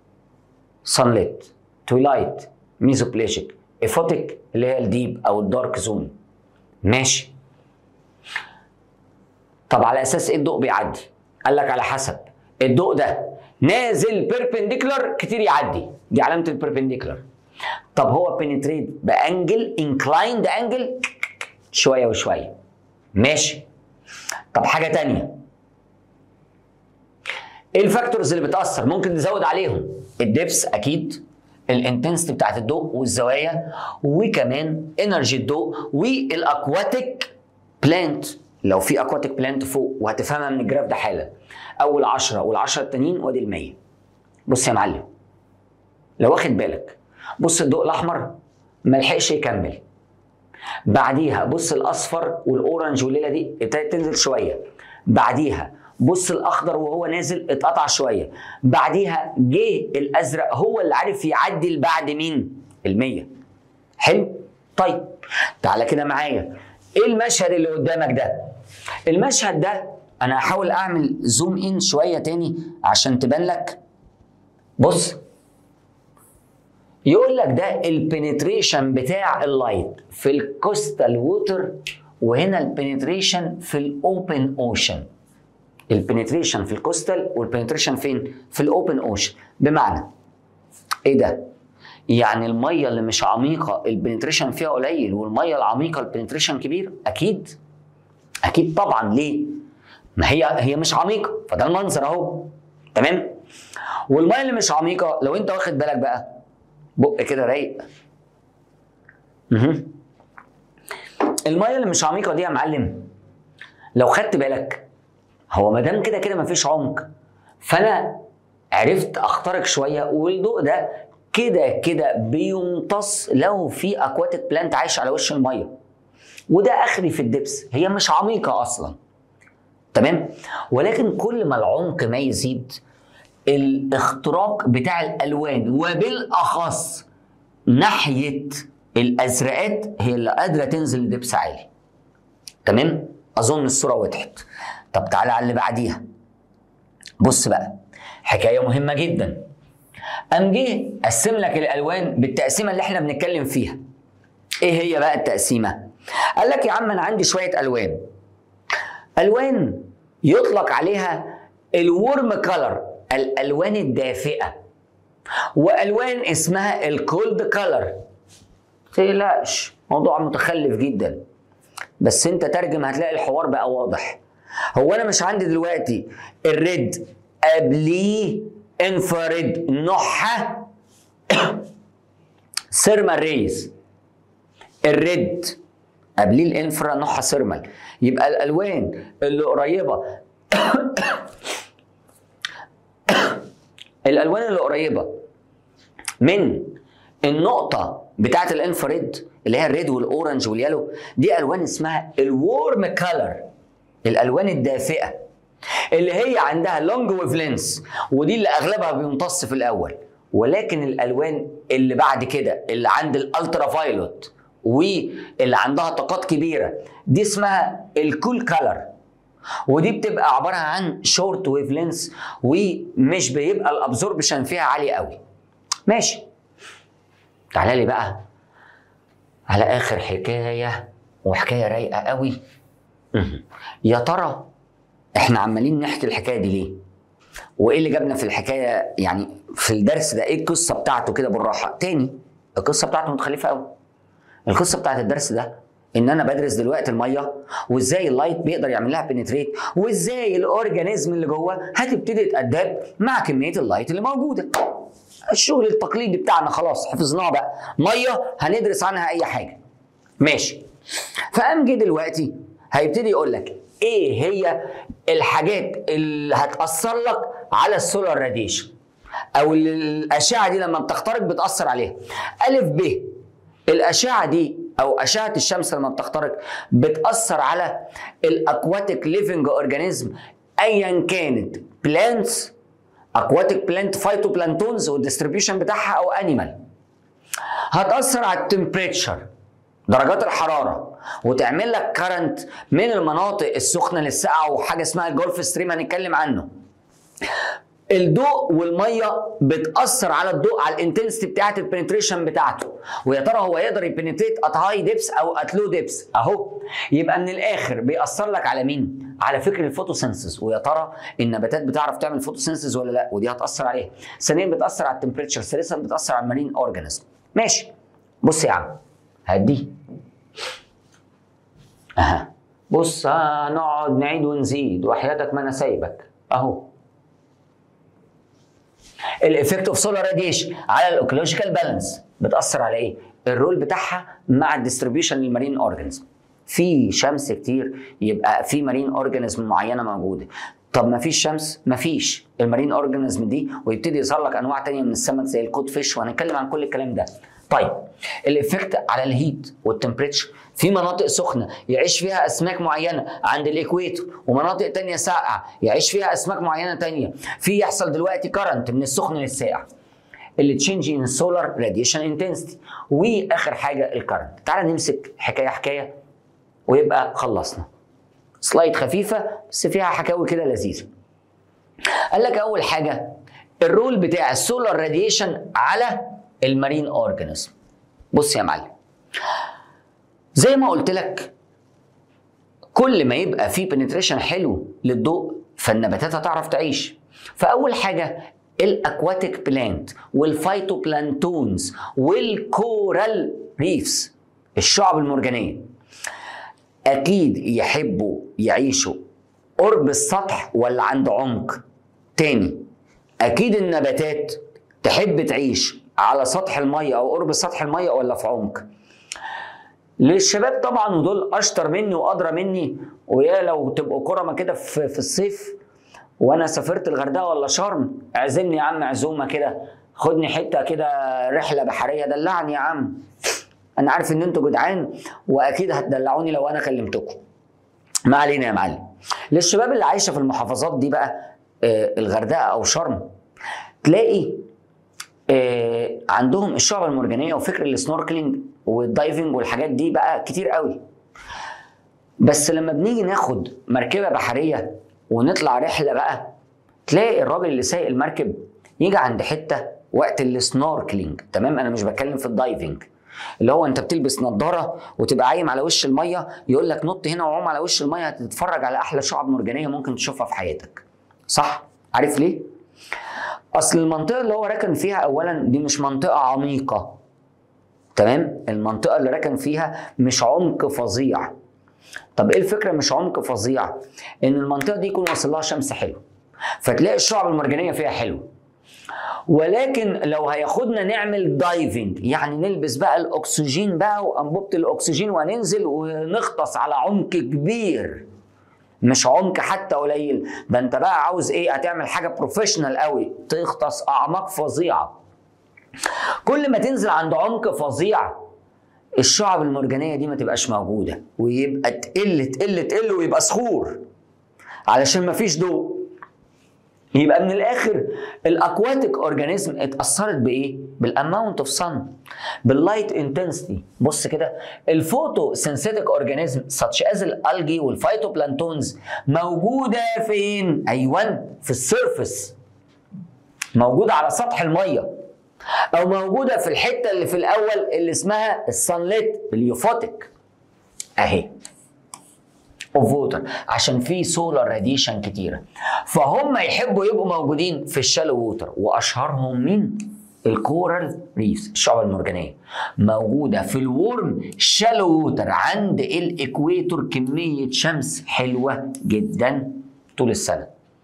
سانليت تويلايت ميزوبليشيك ايفوتيك اللي هي الديب او الدارك زون ماشي طب على اساس ايه الضوء بيعدي قال لك على حسب الضوء ده نازل بيربنديكولار كتير يعدي دي علامه البيربنديكولار طب هو بينتريت بانجل انكلايند انجل شويه وشويه ماشي طب حاجه تانية ايه الفاكتورز اللي بتاثر ممكن نزود عليهم الدبس اكيد الانتنسيتي بتاعت الضوء والزوايا وكمان انرجي الضوء والاكواتيك بلانت لو في اكواتيك بلانت فوق وهتفهمها من الجراف ده حالا اول 10 وال10 التانيين وادي ال 100 بص يا معلم لو واخد بالك بص الضوء الاحمر ما لحقش يكمل بعديها بص الاصفر والاورنج والليله دي ابتدت تنزل شويه بعديها بص الاخضر وهو نازل اتقطع شويه بعديها جه الازرق هو اللي عارف يعدل بعد مين ال100 حلو طيب تعالى كده معايا ايه المشهد اللي قدامك ده المشهد ده انا هحاول اعمل زوم ان شويه تاني عشان تبان لك بص يقول لك ده البنتريشن بتاع اللايت في الكوستال ووتر وهنا البنتريشن في الاوبن اوشن البنتريشن في الكوستال والبنتريشن فين في الاوبن اوشن بمعنى ايه ده يعني الميه اللي مش عميقه البنتريشن فيها قليل والميه العميقه البنتريشن كبير اكيد اكيد طبعا ليه ما هي هي مش عميقه فده المنظر اهو تمام والميه اللي مش عميقه لو انت واخد بالك بقى بق كده رايق مهم. الميه اللي مش عميقه دي يا معلم لو خدت بالك هو ما دام كده كده مفيش عمق فانا عرفت اخترق شويه والضوء ده كده كده بيمتص لو في اكواتيك بلانت عايش على وش الميه وده اخري في الدبس هي مش عميقه اصلا تمام ولكن كل ما العمق ما يزيد الاختراق بتاع الالوان وبالاخص ناحيه الازرقات هي اللي قادره تنزل لدبس عالي تمام اظن الصوره وضحت طب تعالى على اللي بعديها بص بقى حكايه مهمه جدا قام جه قسم لك الالوان بالتقسيمه اللي احنا بنتكلم فيها ايه هي بقى التقسيمه قال لك يا عم انا عندي شويه الوان الوان يطلق عليها الورم كلر الالوان الدافئه والوان اسمها الكولد كلر تقلقش موضوع متخلف جدا بس انت ترجم هتلاقي الحوار بقى واضح هو انا مش عندي دلوقتي الريد قبليه انفراد نوعها سيرمال ريز الريد قبليه الانفرا نوعها سيرمال يبقى الالوان اللي قريبه الالوان اللي قريبه من النقطه بتاعه الانفراد اللي هي الريد والاورنج واليالو دي الوان اسمها الورم كلر الالوان الدافئه اللي هي عندها لونج ويف لينس ودي اللي اغلبها بيمتص في الاول ولكن الالوان اللي بعد كده اللي عند الالترا فايلوت واللي عندها طاقات كبيره دي اسمها الكول كلر ودي بتبقى عباره عن شورت ويف لينس ومش بيبقى الابزوربشن فيها عالي قوي ماشي تعالى لي بقى على اخر حكايه وحكايه رايقه قوي مهم. يا ترى احنا عمالين نحكي الحكايه دي ليه وايه اللي جابنا في الحكايه يعني في الدرس ده ايه القصه بتاعته كده بالراحه تاني القصه بتاعته متخلفه قوي القصه بتاعت الدرس ده ان انا بدرس دلوقتي الميه وازاي اللايت بيقدر يعمل لها بنتريت وازاي الاورجانيزم اللي جوه هتبتدي تأداب مع كميه اللايت اللي موجوده الشغل التقليدي بتاعنا خلاص حفظناه بقى ميه هندرس عنها اي حاجه ماشي فقام جه دلوقتي هيبتدي يقول لك ايه هي الحاجات اللي هتاثر لك على السولار راديشن او الاشعه دي لما بتخترق بتاثر عليها الف ب الاشعه دي او اشعه الشمس لما بتخترق بتاثر على الاكواتيك ليفنج اورجانيزم ايا كانت بلانتس اكواتيك بلانت فايتو بلانتونز والديستريبيوشن بتاعها او انيمال هتاثر على التمبريتشر درجات الحراره وتعمل لك كارنت من المناطق السخنه للساقعه وحاجه اسمها الجولف ستريم هنتكلم عنه الضوء والميه بتاثر على الضوء على الانتنسيتي بتاعت البنتريشن بتاعته ويا ترى هو يقدر يبنتريت ات هاي ديبس او ات لو ديبس اهو يبقى من الاخر بيأثر لك على مين على فكر الفوتوسينثيز ويا ترى النباتات بتعرف تعمل فوتوسينثيز ولا لا ودي هتاثر عليها ثانيا بتاثر على التمبريتشر ثالثا بتاثر على المارين اورجانيزم ماشي بص يا عم هدي اها بص هنقعد نعيد ونزيد وحياتك ما انا سايبك اهو الايفكت اوف سولار راديشن على الايكولوجيكال بالانس بتاثر على ايه الرول بتاعها مع الديستريبيوشن للمارين اورجانيزم في شمس كتير يبقى في مارين اورجانيزم معينه موجوده طب ما فيش شمس ما فيش المارين اورجانيزم دي ويبتدي يظهر لك انواع تانية من السمك زي الكود فيش وهنتكلم عن كل الكلام ده طيب الافكت على الهيت والتمبريتشر في مناطق سخنه يعيش فيها اسماك معينه عند الاكويتور ومناطق تانية ساقعه يعيش فيها اسماك معينه تانية في يحصل دلوقتي كرنت من السخن للساقع اللي تشينج ان سولار راديشن انتنسيتي واخر حاجه الكرنت تعال نمسك حكايه حكايه ويبقى خلصنا سلايد خفيفه بس فيها حكاوي كده لذيذه قال لك اول حاجه الرول بتاع السولار راديشن على المارين اورجانيزم بص يا معلم زي ما قلت لك كل ما يبقى في بنتريشن حلو للضوء فالنباتات هتعرف تعيش فاول حاجه الاكواتيك بلانت والفايتوبلانتونز والكورال ريفز الشعب المرجانيه اكيد يحبوا يعيشوا قرب السطح ولا عند عمق تاني اكيد النباتات تحب تعيش على سطح الميه او قرب سطح الميه ولا في عمق للشباب طبعا ودول اشطر مني وادرى مني ويا لو تبقوا كرمه كده في, في الصيف وانا سافرت الغردقه ولا شرم اعزمني يا عم عزومه كده خدني حته كده رحله بحريه دلعني يا عم انا عارف ان انتوا جدعان واكيد هتدلعوني لو انا كلمتكم ما علينا يا معلم للشباب اللي عايشه في المحافظات دي بقى آه، الغردقه او شرم تلاقي آه، عندهم الشعب المرجانيه وفكر السنوركلينج والدايفنج والحاجات دي بقى كتير قوي بس لما بنيجي ناخد مركبه بحريه ونطلع رحله بقى تلاقي الراجل اللي سايق المركب يجي عند حته وقت السنوركلينج تمام انا مش بتكلم في الدايفنج اللي هو انت بتلبس نظاره وتبقى عايم على وش الميه يقول لك نط هنا وعوم على وش الميه هتتفرج على احلى شعب مرجانيه ممكن تشوفها في حياتك صح عارف ليه اصل المنطقه اللي هو راكن فيها اولا دي مش منطقه عميقه تمام المنطقه اللي راكن فيها مش عمق فظيع طب ايه الفكره مش عمق فظيع ان المنطقه دي يكون واصل لها شمس حلو فتلاقي الشعب المرجانيه فيها حلو ولكن لو هياخدنا نعمل دايفنج يعني نلبس بقى الاكسجين بقى وانبوبه الاكسجين وننزل ونغطس على عمق كبير مش عمق حتى قليل ده انت بقى عاوز ايه هتعمل حاجه بروفيشنال قوي تغطس اعماق فظيعه كل ما تنزل عند عمق فظيع الشعب المرجانيه دي ما تبقاش موجوده ويبقى تقل تقل تقل ويبقى صخور علشان ما فيش ضوء يبقى من الاخر الاكواتيك اورجانيزم اتاثرت بايه؟ بالاماونت اوف سن باللايت انتنسيتي بص كده الفوتو سينثيتيك اورجانيزم such as الالجي والفايتوبلانتونز موجوده فين؟ ايوه في السيرفس موجوده على سطح الميه او موجوده في الحته اللي في الاول اللي اسمها السانليت اليوفوتيك اهي اوف ووتر عشان في سولار راديشن كتيره فهم يحبوا يبقوا موجودين في الشالو ووتر واشهرهم مين الكورال ريفز الشعب المرجانيه موجوده في الورم شالو ووتر عند الاكويتور كميه شمس حلوه جدا طول السنه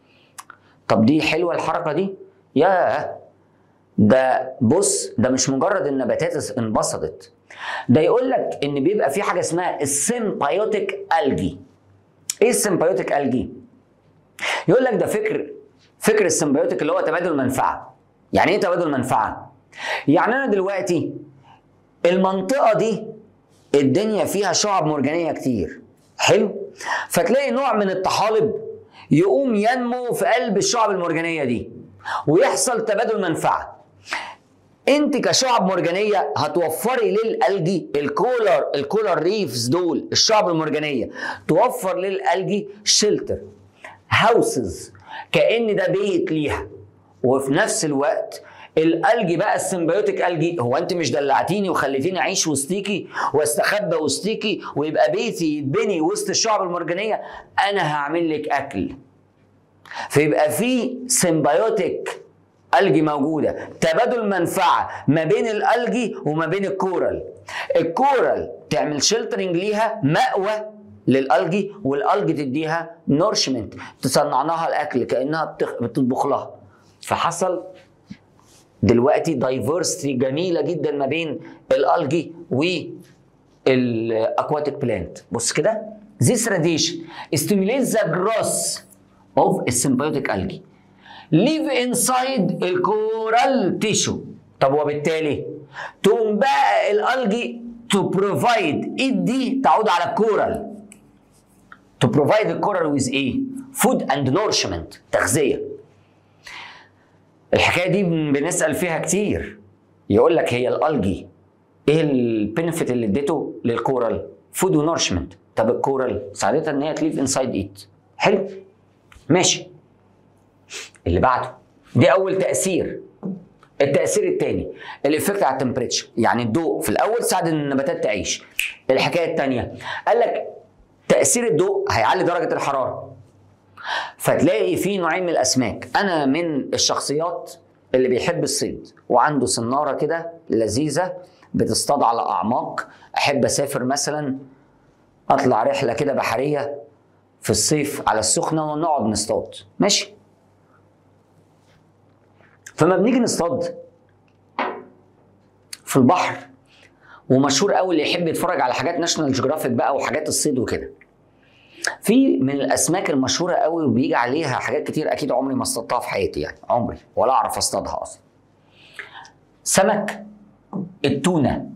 طب دي حلوه الحركه دي ياه ده بص ده مش مجرد النباتات انبسطت ده يقول لك ان بيبقى في حاجه اسمها السيمبايوتيك الجي ايه السيمبايوتيك الجي يقول لك ده فكر فكر السيمبايوتيك اللي هو تبادل منفعه يعني ايه تبادل منفعه يعني انا دلوقتي المنطقه دي الدنيا فيها شعب مرجانيه كتير حلو فتلاقي نوع من الطحالب يقوم ينمو في قلب الشعب المرجانيه دي ويحصل تبادل منفعه انت كشعب مرجانيه هتوفري للالجي الكولر الكولر ريفز دول الشعب المرجانيه توفر للالجي شيلتر هاوسز كان ده بيت ليها وفي نفس الوقت الالجي بقى السيمبيوتيك الجي هو انت مش دلعتيني وخليتيني اعيش وسطيكي واستخبى وسطيكي ويبقى بيتي يتبني وسط الشعب المرجانيه انا هعمل لك اكل فيبقى في سيمبيوتيك الجي موجوده تبادل منفعه ما بين الالجي وما بين الكورال الكورال تعمل شيلترنج ليها مأوى للالجي والالجي تديها نورشمنت تصنع لها الاكل كانها بتخ... بتطبخ لها فحصل دلوقتي دايفرستي جميله جدا ما بين الالجي والاكواتيك بلانت بص كده This radiation stimulates the growth of a symbiotic algae live inside الكورال تيشو طب وبالتالي تقوم بقى الالجي تو بروفايد ايد دي تعود على الكورال تو بروفايد الكورال ويز ايه فود اند نورشمنت تغذيه الحكايه دي بنسال فيها كتير يقول لك هي الالجي ايه البنفيت اللي اديته للكورال فود ونورشمنت طب الكورال ساعدتها ان هي تليف انسايد ايت حلو ماشي اللي بعده دي اول تاثير التاثير الثاني الايفكت على التمبريتشر يعني الضوء في الاول ساعد ان النباتات تعيش الحكايه الثانيه قال لك تاثير الضوء هيعلي درجه الحراره فتلاقي في نوعين من الاسماك انا من الشخصيات اللي بيحب الصيد وعنده صناره كده لذيذه بتصطاد على اعماق احب اسافر مثلا اطلع رحله كده بحريه في الصيف على السخنه ونقعد نصطاد ماشي فما بنيجي نصطاد في البحر ومشهور قوي اللي يحب يتفرج على حاجات ناشونال جيوغرافيك بقى وحاجات الصيد وكده في من الاسماك المشهوره قوي وبيجي عليها حاجات كتير اكيد عمري ما اصطادتها في حياتي يعني عمري ولا اعرف اصطادها اصلا سمك التونه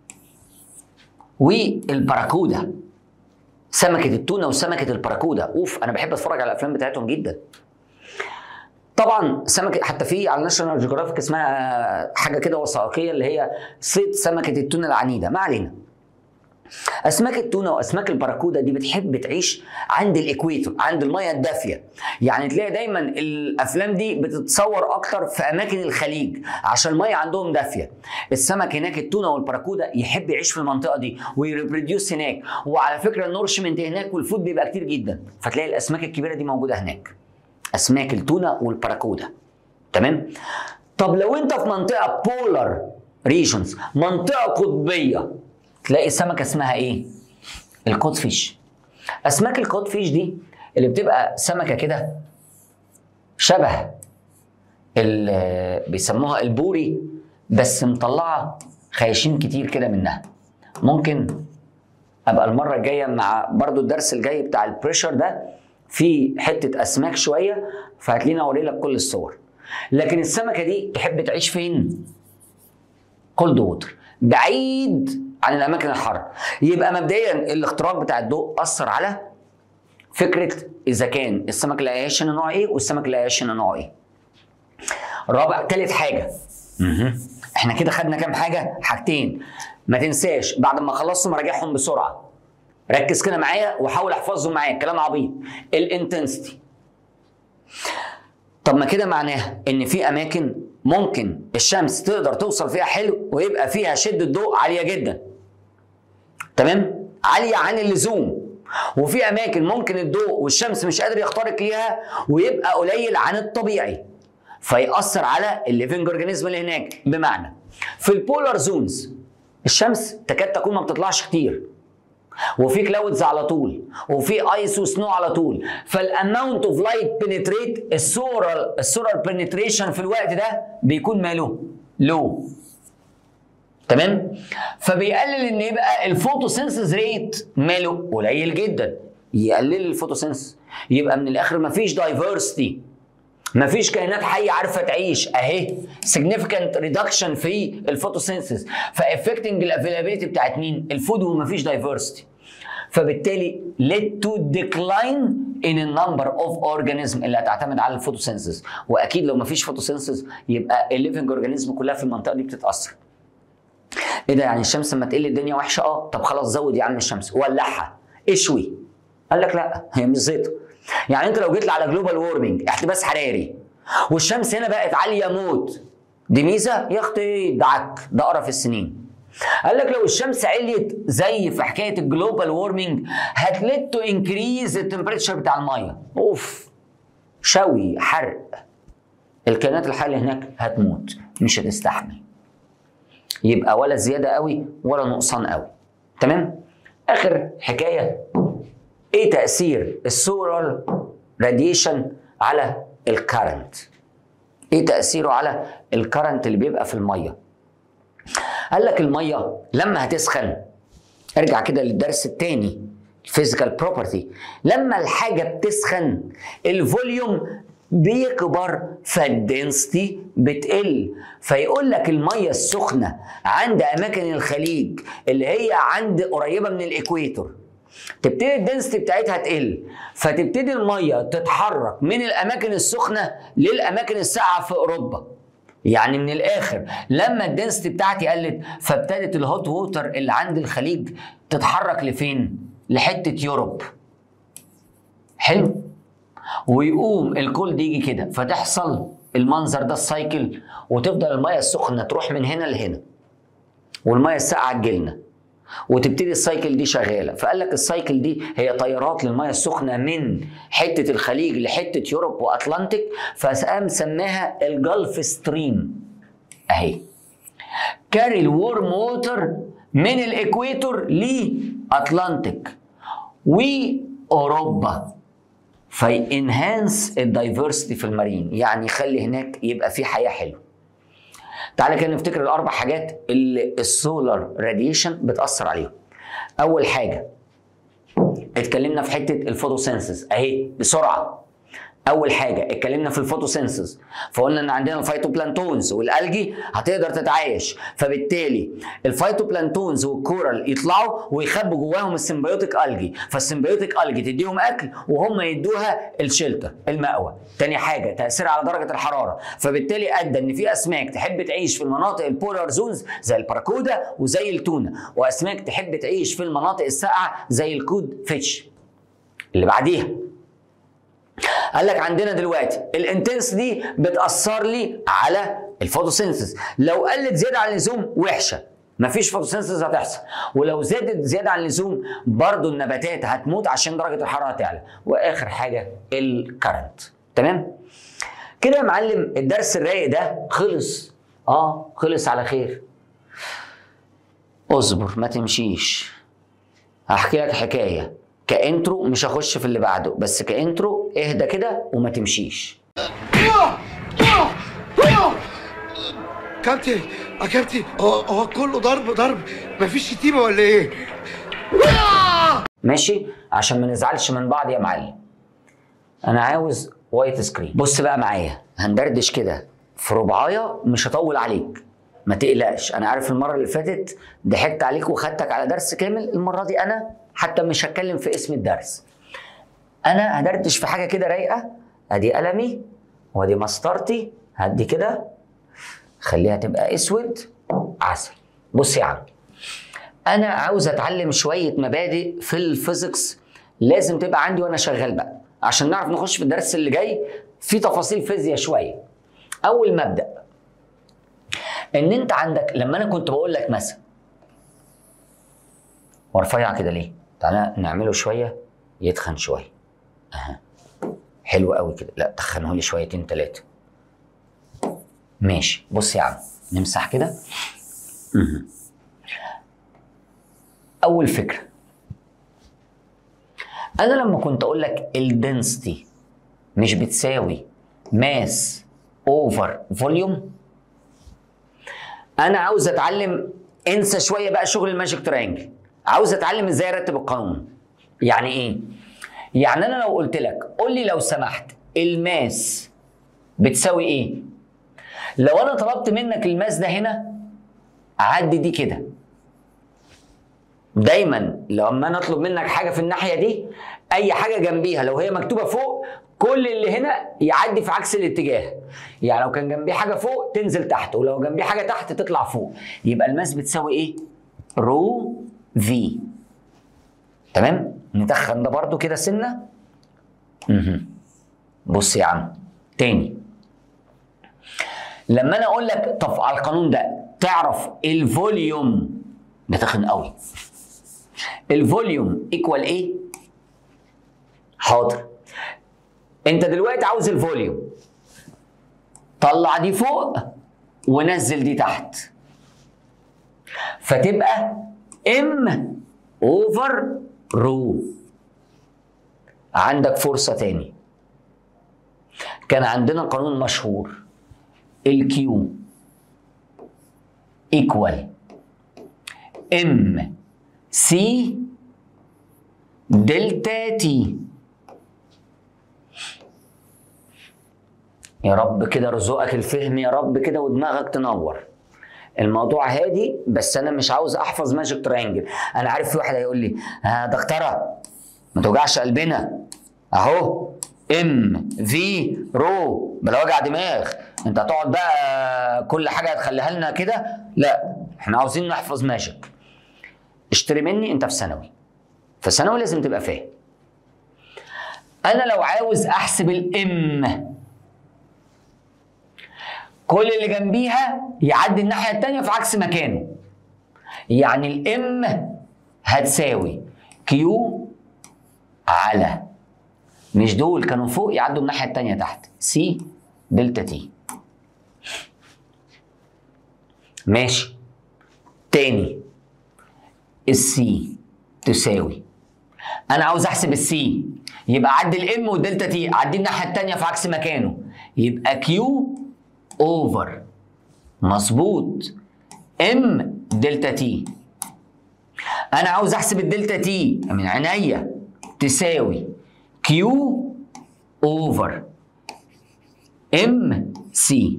والبراكودا سمكه التونه وسمكه البراكودا اوف انا بحب اتفرج على الافلام بتاعتهم جدا طبعا سمكه حتى في على ناشونال جيوغرافيك اسمها حاجه كده وثائقيه اللي هي صيد سمكه التونه العنيده ما علينا اسماك التونه واسماك البراكودا دي بتحب تعيش عند الاكويتور عند الميه الدافيه يعني تلاقي دايما الافلام دي بتتصور اكتر في اماكن الخليج عشان الميه عندهم دافيه السمك هناك التونه والبراكودا يحب يعيش في المنطقه دي ويريبروديوس هناك وعلى فكره النورشمنت هناك والفود بيبقى كتير جدا فتلاقي الاسماك الكبيره دي موجوده هناك اسماك التونه والبراكودا تمام طب لو انت في منطقه بولار ريجونز منطقه قطبيه تلاقي سمكه اسمها ايه الكود فيش اسماك الكود فيش دي اللي بتبقى سمكه كده شبه ال- بيسموها البوري بس مطلعه خياشيم كتير كده منها ممكن ابقى المره الجايه مع برضو الدرس الجاي بتاع البريشر ده في حته اسماك شويه فهتلاقيني اوري لك كل الصور لكن السمكه دي تحب تعيش فين كولد ووتر بعيد عن الاماكن الحاره يبقى مبدئيا الاختراق بتاع الضوء اثر على فكره اذا كان السمك اللي هيعيش هنا نوع ايه والسمك اللي هيعيش هنا نوع ايه رابع تالت حاجه مهم. احنا كده خدنا كام حاجه حاجتين ما تنساش بعد ما خلصتم راجعهم بسرعه ركز كده معايا وحاول احفظهم معايا كلام عبيط الانتنسيتي طب ما كده معناها ان في اماكن ممكن الشمس تقدر توصل فيها حلو ويبقى فيها شده ضوء عاليه جدا تمام عاليه عن اللزوم وفي اماكن ممكن الضوء والشمس مش قادر يخترق ليها ويبقى قليل عن الطبيعي فيأثر على الليفنج اورجانيزم اللي هناك بمعنى في البولار زونز الشمس تكاد تكون ما بتطلعش كتير وفي كلاودز على طول وفي ايس وسنو على طول فالاماونت اوف لايت بنتريت السولار السولار بنتريشن في الوقت ده بيكون ماله لو تمام فبيقلل ان يبقى الفوتوسينثيز ريت ماله قليل جدا يقلل الفوتوسينثيز يبقى من الاخر مفيش دايفرستي مفيش كائنات حيه عارفه تعيش اهي significant reduction في الفوتوسينثيز فافكتنج الافيلابيلتي بتاعت مين؟ الفود ومفيش دايفرستي فبالتالي led to decline in a number of organism اللي هتعتمد على الفوتوسينثيز واكيد لو مفيش فوتوسينثيز يبقى الليفنج اورجانيزم كلها في المنطقه دي بتتاثر ايه ده يعني الشمس لما تقل الدنيا وحشه اه طب خلاص زود يا عم الشمس ولعها اشوي قال لك لا هي مش زيطه يعني انت لو جيت لي على جلوبال وورمنج احتباس حراري والشمس هنا بقت عاليه موت دي ميزه يا اختي ده عك ده قرف السنين قال لك لو الشمس عليت زي في حكايه الجلوبال وورمنج هتلت تو انكريز التمبريتشر بتاع الميه اوف شوي حرق الكائنات الحيه اللي هناك هتموت مش هتستحمل يبقى ولا زياده قوي ولا نقصان قوي تمام اخر حكايه ايه تاثير السولار راديشن على الكارنت ايه تاثيره على الكارنت اللي بيبقى في الميه قال لك الميه لما هتسخن ارجع كده للدرس الثاني الفيزيكال بروبرتي لما الحاجه بتسخن الفوليوم بيكبر فالدنسيتي بتقل فيقول لك الميه السخنه عند اماكن الخليج اللي هي عند قريبه من الاكويتور تبتدي الدنسيتي بتاعتها تقل فتبتدي الميه تتحرك من الاماكن السخنه للاماكن الساقعه في اوروبا يعني من الاخر لما الدنسيتي بتاعتي قلت فابتدت الهوت ووتر اللي عند الخليج تتحرك لفين لحته يوروب حلو ويقوم الكولد يجي كده فتحصل المنظر ده السايكل وتفضل الميه السخنه تروح من هنا لهنا والميه الساقعه تجيلنا وتبتدي السايكل دي شغاله فقال لك السايكل دي هي طيارات للميه السخنه من حته الخليج لحته يوروب واتلانتيك فقام سماها الجلف ستريم اهي كاري الورم ووتر من الاكويتور لاتلانتيك واوروبا فينهانس الدايفرستي في المارين يعني يخلي هناك يبقى في حياه حلوه تعالى كده نفتكر الاربع حاجات اللي السولار راديشن بتاثر عليهم اول حاجه اتكلمنا في حته الفوتوسينثيز اهي بسرعه اول حاجه اتكلمنا في الفوتوسينثيز فقلنا ان عندنا الفيتوبلانتونز والالجي هتقدر تتعايش فبالتالي الفيتوبلانتونز والكورال يطلعوا ويخبوا جواهم السيمبيوتيك الجي فالسيمبيوتيك الجي تديهم اكل وهم يدوها الشلتر المأوى تاني حاجه تاثير على درجه الحراره فبالتالي ادى ان في اسماك تحب تعيش في المناطق البولار زونز زي الباراكودا وزي التونه واسماك تحب تعيش في المناطق الساقعه زي الكود فيتش اللي بعديها قال لك عندنا دلوقتي الانتنس دي بتاثر لي على الفوتوسينثيز لو قلت زياده عن اللزوم وحشه مفيش فوتوسينثيز هتحصل ولو زادت زياده عن اللزوم برضو النباتات هتموت عشان درجه الحراره تعلى واخر حاجه الكرنت تمام كده يا معلم الدرس الرايق ده خلص اه خلص على خير اصبر ما تمشيش هحكي لك حكايه كانترو مش هخش في اللي بعده بس كانترو اهدى كده وما تمشيش كابتن يا كابتن هو هو كله ضرب ضرب مفيش شتيمه ولا ايه؟ ماشي عشان ما نزعلش من بعض يا معلم انا عاوز وايت سكرين بص بقى معايا هندردش كده في ربعايه مش هطول عليك ما تقلقش انا عارف المره اللي فاتت ضحكت عليك وخدتك على درس كامل المره دي انا حتى مش هتكلم في اسم الدرس انا هدردش في حاجه كده رايقه ادي قلمي وادي مسطرتي هدي كده خليها تبقى اسود عسل بص يا عم انا عاوز اتعلم شويه مبادئ في الفيزيكس لازم تبقى عندي وانا شغال بقى عشان نعرف نخش في الدرس اللي جاي في تفاصيل فيزياء شويه اول مبدا ان انت عندك لما انا كنت بقول لك مثلا ورفيع كده ليه تعالى نعمله شويه يتخن شويه اها حلو قوي كده لا تخنه لي شويتين ثلاثه ماشي بص يا عم نمسح كده مهم. اول فكره انا لما كنت اقول لك الدنسيتي مش بتساوي ماس اوفر فوليوم انا عاوز اتعلم انسى شويه بقى شغل الماجيك ترينجل عاوز اتعلم ازاي ارتب القانون يعني ايه يعني انا لو قلت لك قول لي لو سمحت الماس بتساوي ايه لو انا طلبت منك الماس ده هنا عدي دي كده دايما لما انا اطلب منك حاجه في الناحيه دي اي حاجه جنبيها لو هي مكتوبه فوق كل اللي هنا يعدي في عكس الاتجاه يعني لو كان جنبيه حاجه فوق تنزل تحت ولو جنبيه حاجه تحت تطلع فوق يبقى الماس بتساوي ايه رو في تمام ندخن ده برضو كده سنه مهم. بص يا عم تاني لما انا اقول لك طب على القانون ده تعرف الفوليوم ده تخن قوي الفوليوم ايكوال ايه حاضر انت دلوقتي عاوز الفوليوم طلع دي فوق ونزل دي تحت فتبقى ام اوفر رو عندك فرصه تاني كان عندنا قانون مشهور الكيو ايكوال ام سي دلتا تي يا رب كده رزقك الفهم يا رب كده ودماغك تنور الموضوع هادي بس انا مش عاوز احفظ ماجيك ترينجل انا عارف في واحد هيقول لي ها دكتوره ما توجعش قلبنا اهو ام في رو بلا وجع دماغ انت هتقعد بقى كل حاجه هتخليها لنا كده لا احنا عاوزين نحفظ ماجيك اشتري مني انت في ثانوي في ثانوي لازم تبقى فاهم انا لو عاوز احسب الام كل اللي جنبيها يعدي الناحيه التانيه في عكس مكانه يعني الام هتساوي كيو على مش دول كانوا فوق يعدوا الناحيه التانيه تحت سي دلتا تي ماشي تاني السي تساوي انا عاوز احسب السي يبقى عدي الام والدلتا تي عدي الناحيه التانيه في عكس مكانه يبقى كيو اوفر مظبوط ام دلتا تي انا عاوز احسب الدلتا تي من عينيا تساوي كيو اوفر ام سي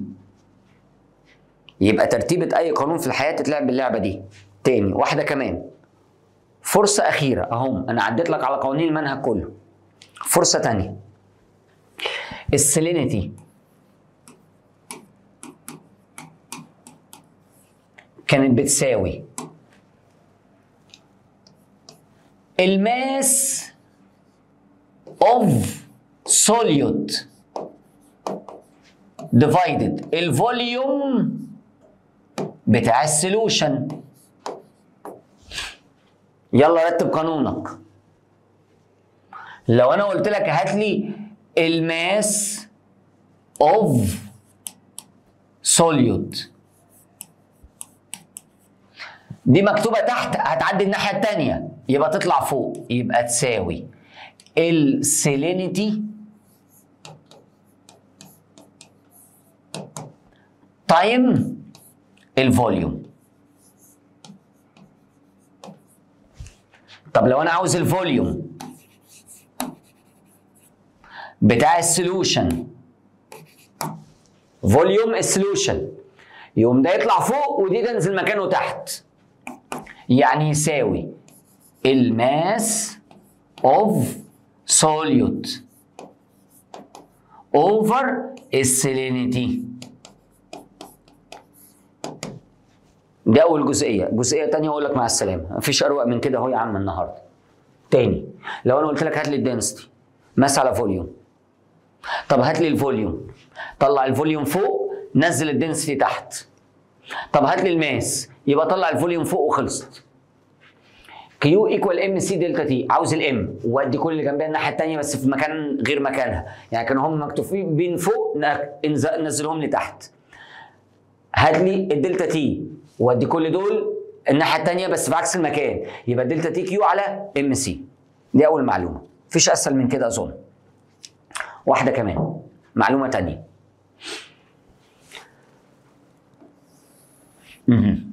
يبقى ترتيبة أي قانون في الحياة تتلعب باللعبة دي تاني واحدة كمان فرصة أخيرة أهم أنا عديت لك على قوانين المنهج كله فرصة تانية السيلينيتي كانت بتساوي الماس of solute divided الفوليوم بتاع السولوشن يلا رتب قانونك لو انا قلت لك هات لي الماس of solute دي مكتوبة تحت هتعدي الناحية التانية يبقى تطلع فوق يبقى تساوي السيلينيتي تايم الفوليوم طب لو انا عاوز الفوليوم بتاع السولوشن فوليوم السولوشن يقوم ده يطلع فوق ودي تنزل مكانه تحت يعني يساوي الماس اوف solute over السيلينيتي دي اول جزئيه جزئيه تانية اقول لك مع السلامه مفيش اروق من كده اهو يا عم النهارده تاني لو انا قلت لك هات لي الدنسيتي ماس على فوليوم طب هات لي الفوليوم طلع الفوليوم فوق نزل الدنسيتي تحت طب هات لي الماس يبقى طلع الفوليوم فوق وخلصت كيو ايكوال ام سي دلتا تي عاوز الام وادي كل اللي جنبها الناحيه الثانيه بس في مكان غير مكانها يعني كانوا هم مكتوبين بين فوق نز- نزلهم لي تحت هات لي الدلتا تي وادي كل دول الناحيه الثانيه بس في عكس المكان يبقى الدلتا تي كيو على ام سي دي اول معلومه مفيش اسهل من كده اظن واحده كمان معلومه تانية مهم.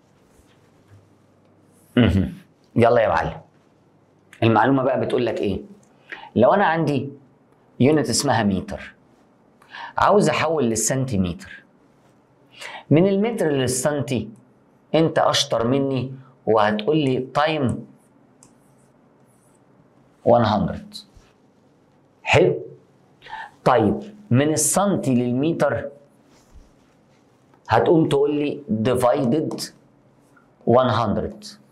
مهم. يلا يا معلم المعلومه بقى بتقول لك ايه لو انا عندي يونت اسمها متر عاوز احول للسنتيمتر من المتر للسنتي انت اشطر مني وهتقول لي تايم 100 حلو طيب من السنتي للمتر هتقوم تقول لي divided 100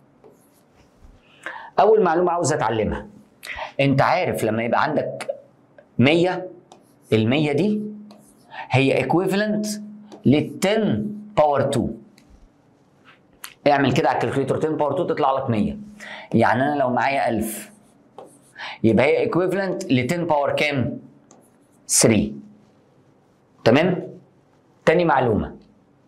اول معلومه عاوز اتعلمها انت عارف لما يبقى عندك 100 ال 100 دي هي equivalent لل 10 باور 2 اعمل كده على الكالكوليتر 10 باور 2 تطلع لك 100 يعني انا لو معايا 1000 يبقى هي equivalent ل 10 باور كام 3 تمام تاني معلومه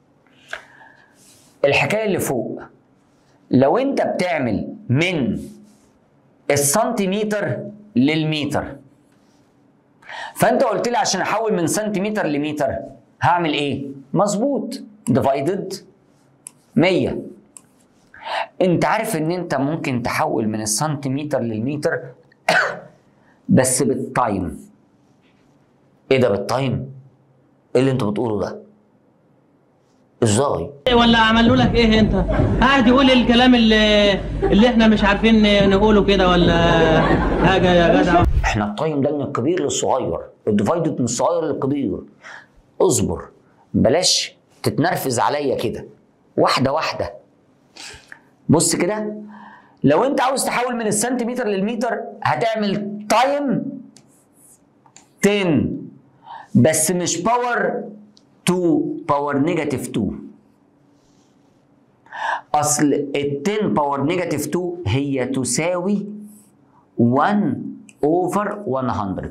الحكايه اللي فوق لو انت بتعمل من السنتيمتر للمتر فانت قلت لي عشان احول من سنتيمتر لمتر هعمل ايه مظبوط ديفايدد 100 انت عارف ان انت ممكن تحول من السنتيمتر للمتر بس بالتايم ايه ده بالتايم ايه اللي انت بتقوله ده ازاي ولا عملوا لك ايه انت؟ قاعد يقول الكلام اللي اللي احنا مش عارفين نقوله كده ولا حاجه يا جدع احنا التايم ده من الكبير للصغير الديفايدد من الصغير للكبير اصبر بلاش تتنرفز عليا كده واحده واحده بص كده لو انت عاوز تحول من السنتيمتر للمتر هتعمل تايم 10 بس مش باور 2 باور نيجاتيف 2 اصل ال 10 باور نيجاتيف 2 هي تساوي 1 اوفر 100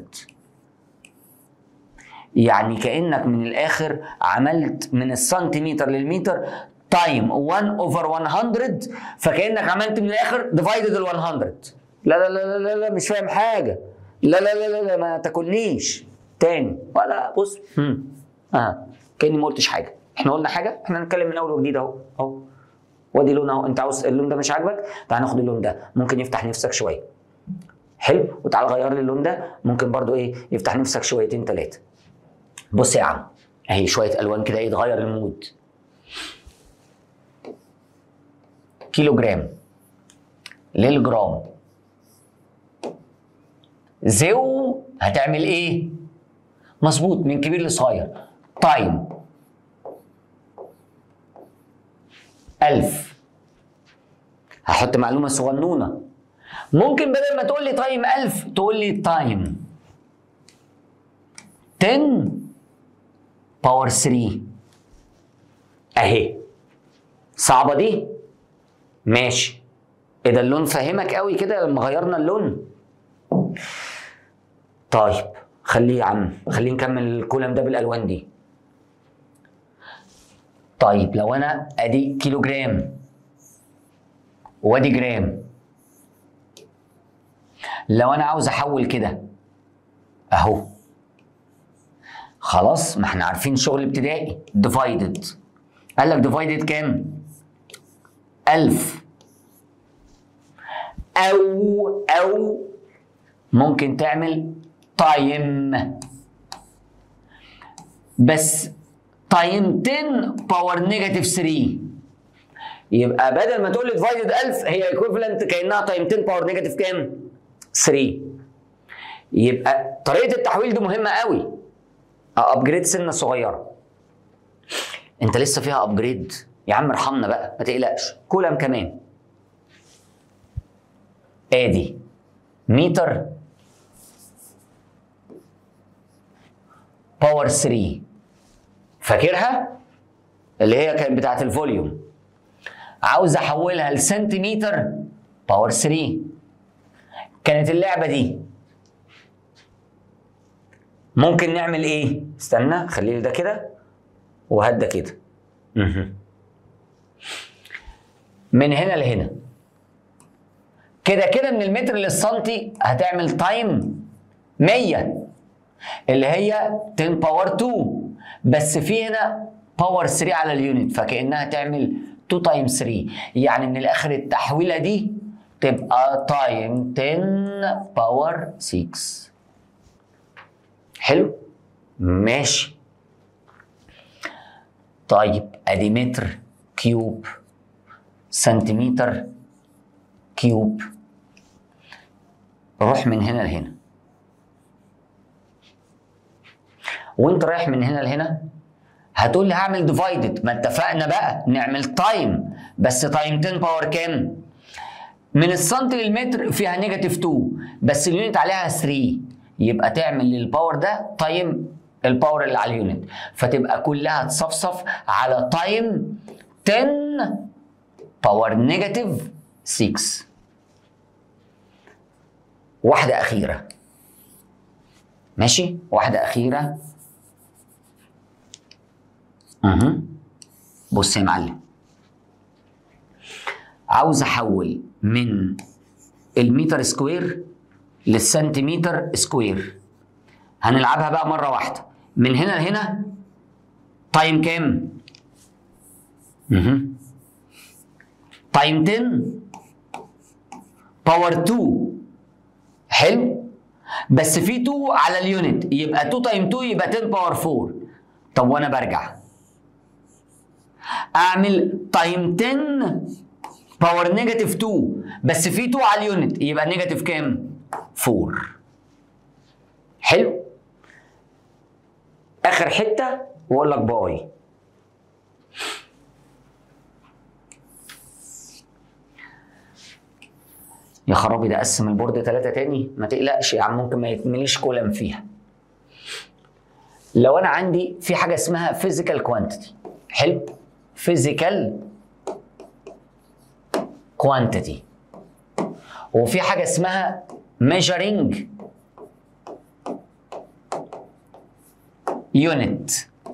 يعني كانك من الاخر عملت من السنتيمتر للمتر تايم 1 اوفر 100 فكانك عملت من الاخر ديفايدد ال 100 لا لا لا لا لا مش فاهم حاجه لا لا لا لا, لا ما تاكلنيش تاني ولا بص هم. اه كاني ما قلتش حاجه احنا قلنا حاجه احنا هنتكلم من اول وجديد اهو اهو وادي لون اهو انت عاوز اللون ده مش عاجبك تعال ناخد اللون ده ممكن يفتح نفسك شويه حلو وتعال غير لي اللون ده ممكن برضو ايه يفتح نفسك شويتين ثلاثه بص يا عم اهي شويه الوان كده ايه تغير المود كيلو جرام للجرام زو هتعمل ايه مظبوط من كبير لصغير تايم ألف هحط معلومة صغنونة ممكن بدل ما تقول لي تايم ألف تقول لي تايم 10 باور 3 أهي صعبة دي ماشي ايه ده اللون فاهمك قوي كده لما غيرنا اللون طيب خليه يا عم خليه نكمل الكولم ده بالالوان دي طيب لو انا ادي كيلو جرام وادي جرام لو انا عاوز احول كده اهو خلاص ما احنا عارفين شغل ابتدائي ديفايدد قال لك ديفايدد كام 1000 او او ممكن تعمل تايم بس تايم 10 باور نيجاتيف 3 يبقى بدل ما تقول لي ديفايدد 1000 هي ايكويفالنت كانها تايم 10 باور نيجاتيف كام 3 يبقى طريقه التحويل دي مهمه قوي ابجريد سنه صغيره انت لسه فيها ابجريد يا عم ارحمنا بقى ما تقلقش كولم كمان ادي متر باور 3 فاكرها اللي هي كانت بتاعت الفوليوم عاوز احولها لسنتيمتر باور 3 كانت اللعبه دي ممكن نعمل ايه استنى خلي ده كده وهات ده كده مهم. من هنا لهنا كده كده من المتر للسنتي هتعمل تايم 100 اللي هي 10 باور 2 بس في هنا باور 3 على اليونت فكانها تعمل 2 تايم 3 يعني من الاخر التحويله دي تبقى تايم 10 باور 6 حلو ماشي طيب ادي متر كيوب سنتيمتر كيوب روح من هنا لهنا وانت رايح من هنا لهنا هتقول لي هعمل ديفايدد ما اتفقنا بقى نعمل تايم بس تايم 10 باور كام من السنتي للمتر فيها نيجاتيف 2 بس اليونت عليها 3 يبقى تعمل للباور ده تايم الباور اللي على اليونت فتبقى كلها تصفصف على تايم 10 باور نيجاتيف 6 واحدة أخيرة ماشي واحدة أخيرة أها بص يا معلم عاوز أحول من المتر سكوير للسنتيمتر سكوير هنلعبها بقى مرة واحدة من هنا لهنا تايم كام؟ اها تايم 10 باور 2 حلو بس في 2 على اليونت يبقى 2 تايم 2 يبقى 10 باور 4 طب وانا برجع اعمل تايم 10 باور نيجاتيف 2 بس في 2 على اليونت يبقى نيجاتيف كام 4 حلو اخر حته واقول لك باي يا خرابي ده قسم البورد ثلاثة تاني ما تقلقش يا عم ممكن ما يتمليش كولم فيها لو انا عندي في حاجه اسمها فيزيكال كوانتيتي حلو فيزيكال كوانتيتي وفي حاجه اسمها measuring يونت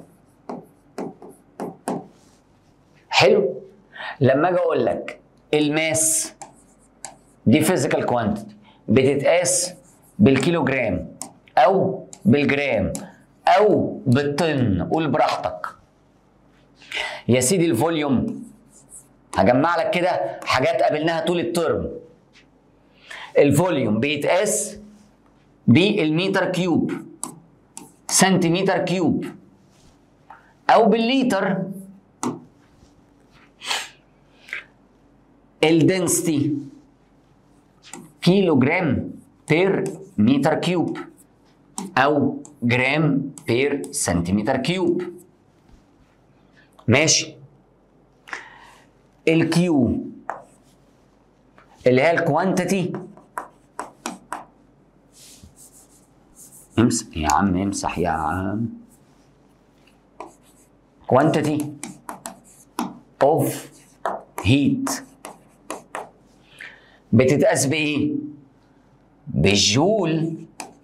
حلو لما اجي اقول لك الماس دي فيزيكال كوانتيتي بتتقاس بالكيلوجرام او بالجرام او بالطن قول براحتك يا سيدي الفوليوم هجمع لك كده حاجات قابلناها طول الترم الفوليوم بيتقاس بالمتر كيوب سنتيمتر كيوب او بالليتر الدنسيتي كيلو جرام بير متر كيوب او جرام بير سنتيمتر كيوب ماشي الكيو اللي هي الكوانتيتي امسح يا عم امسح يا عم كوانتيتي اوف هيت بتتقاس بايه بالجول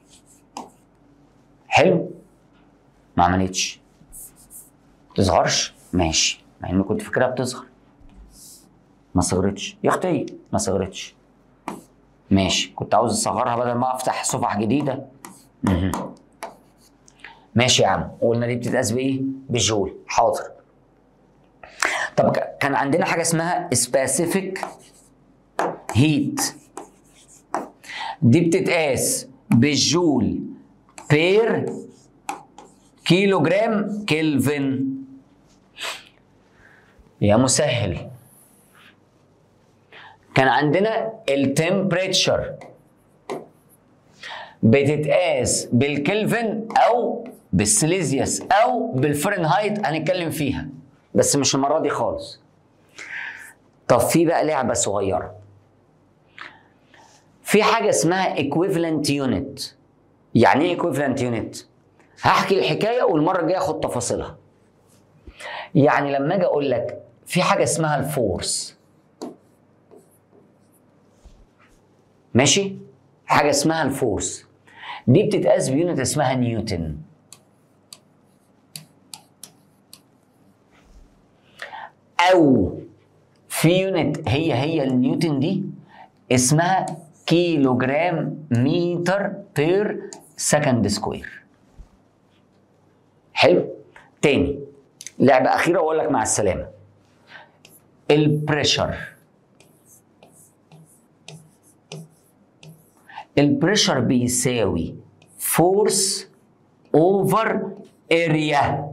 حلو ما عملتش تظهرش ماشي مع اني كنت فاكرها بتظهر ما صغرتش يا اختي ما صغرتش ماشي كنت عاوز اصغرها بدل ما افتح صفح جديده مهم. ماشي يا عم قلنا دي بتتقاس بايه بالجول حاضر طب ك- كان عندنا حاجه اسمها سبيسيفيك هيت دي بتتقاس بالجول بير كيلو جرام كلفن يا مسهل كان عندنا التمبريتشر بتتقاس بالكلفن او بالسيليزيوس او بالفرنهايت هنتكلم فيها بس مش المره دي خالص طب في بقى لعبه صغيره في حاجه اسمها equivalent unit يعني ايه equivalent unit هحكي الحكايه والمره الجايه اخد تفاصيلها يعني لما اجي اقول لك في حاجه اسمها الفورس ماشي حاجه اسمها الفورس دي بتتقاس بيونت اسمها نيوتن او في يونت هي هي النيوتن دي اسمها كيلو جرام متر بير سكند سكوير حلو تاني لعبة أخيرة وأقول لك مع السلامة البريشر البريشر بيساوي فورس اوفر اريا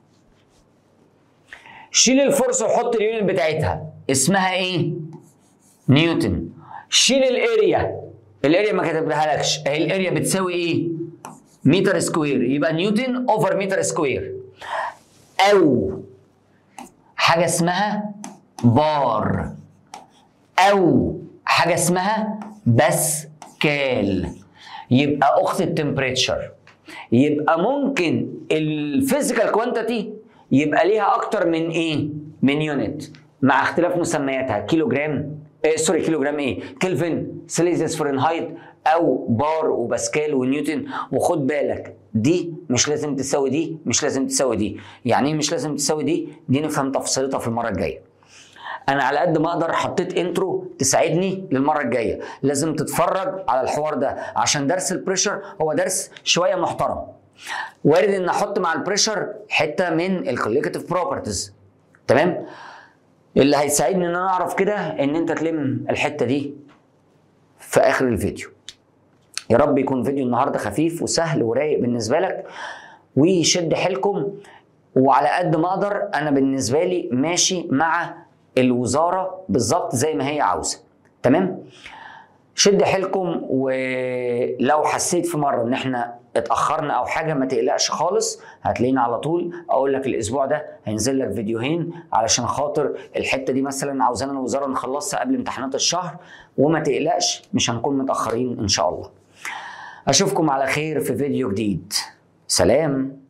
شيل الفورس وحط اليونت بتاعتها اسمها ايه نيوتن شيل الاريا الاريا ما كتبتها لكش اهي الاريا بتساوي ايه متر سكوير يبقى نيوتن اوفر متر سكوير او حاجه اسمها بار او حاجه اسمها باسكال يبقى اخت التمبريتشر يبقى ممكن الفيزيكال كوانتيتي يبقى ليها اكتر من ايه من يونت مع اختلاف مسمياتها كيلو جرام إيه سوري كيلو جرام ايه كلفن سيليزيوس فرنهايت او بار وباسكال ونيوتن وخد بالك دي مش لازم تساوي دي مش لازم تساوي دي يعني ايه مش لازم تساوي دي دي نفهم تفصيلتها في المره الجايه انا على قد ما اقدر حطيت انترو تساعدني للمره الجايه لازم تتفرج على الحوار ده عشان درس البريشر هو درس شويه محترم وارد ان احط مع البريشر حته من الكوليكتيف بروبرتيز تمام اللي هيساعدني ان انا اعرف كده ان انت تلم الحته دي في اخر الفيديو يا رب يكون فيديو النهارده خفيف وسهل ورايق بالنسبه لك ويشد حيلكم وعلى قد ما اقدر انا بالنسبه لي ماشي مع الوزاره بالظبط زي ما هي عاوزه تمام شد حيلكم ولو حسيت في مره ان احنا اتاخرنا او حاجه ما تقلقش خالص هتلاقينا على طول اقول لك الاسبوع ده هينزل لك فيديوهين علشان خاطر الحته دي مثلا عاوزانا الوزاره نخلصها قبل امتحانات الشهر وما تقلقش مش هنكون متاخرين ان شاء الله اشوفكم على خير في فيديو جديد سلام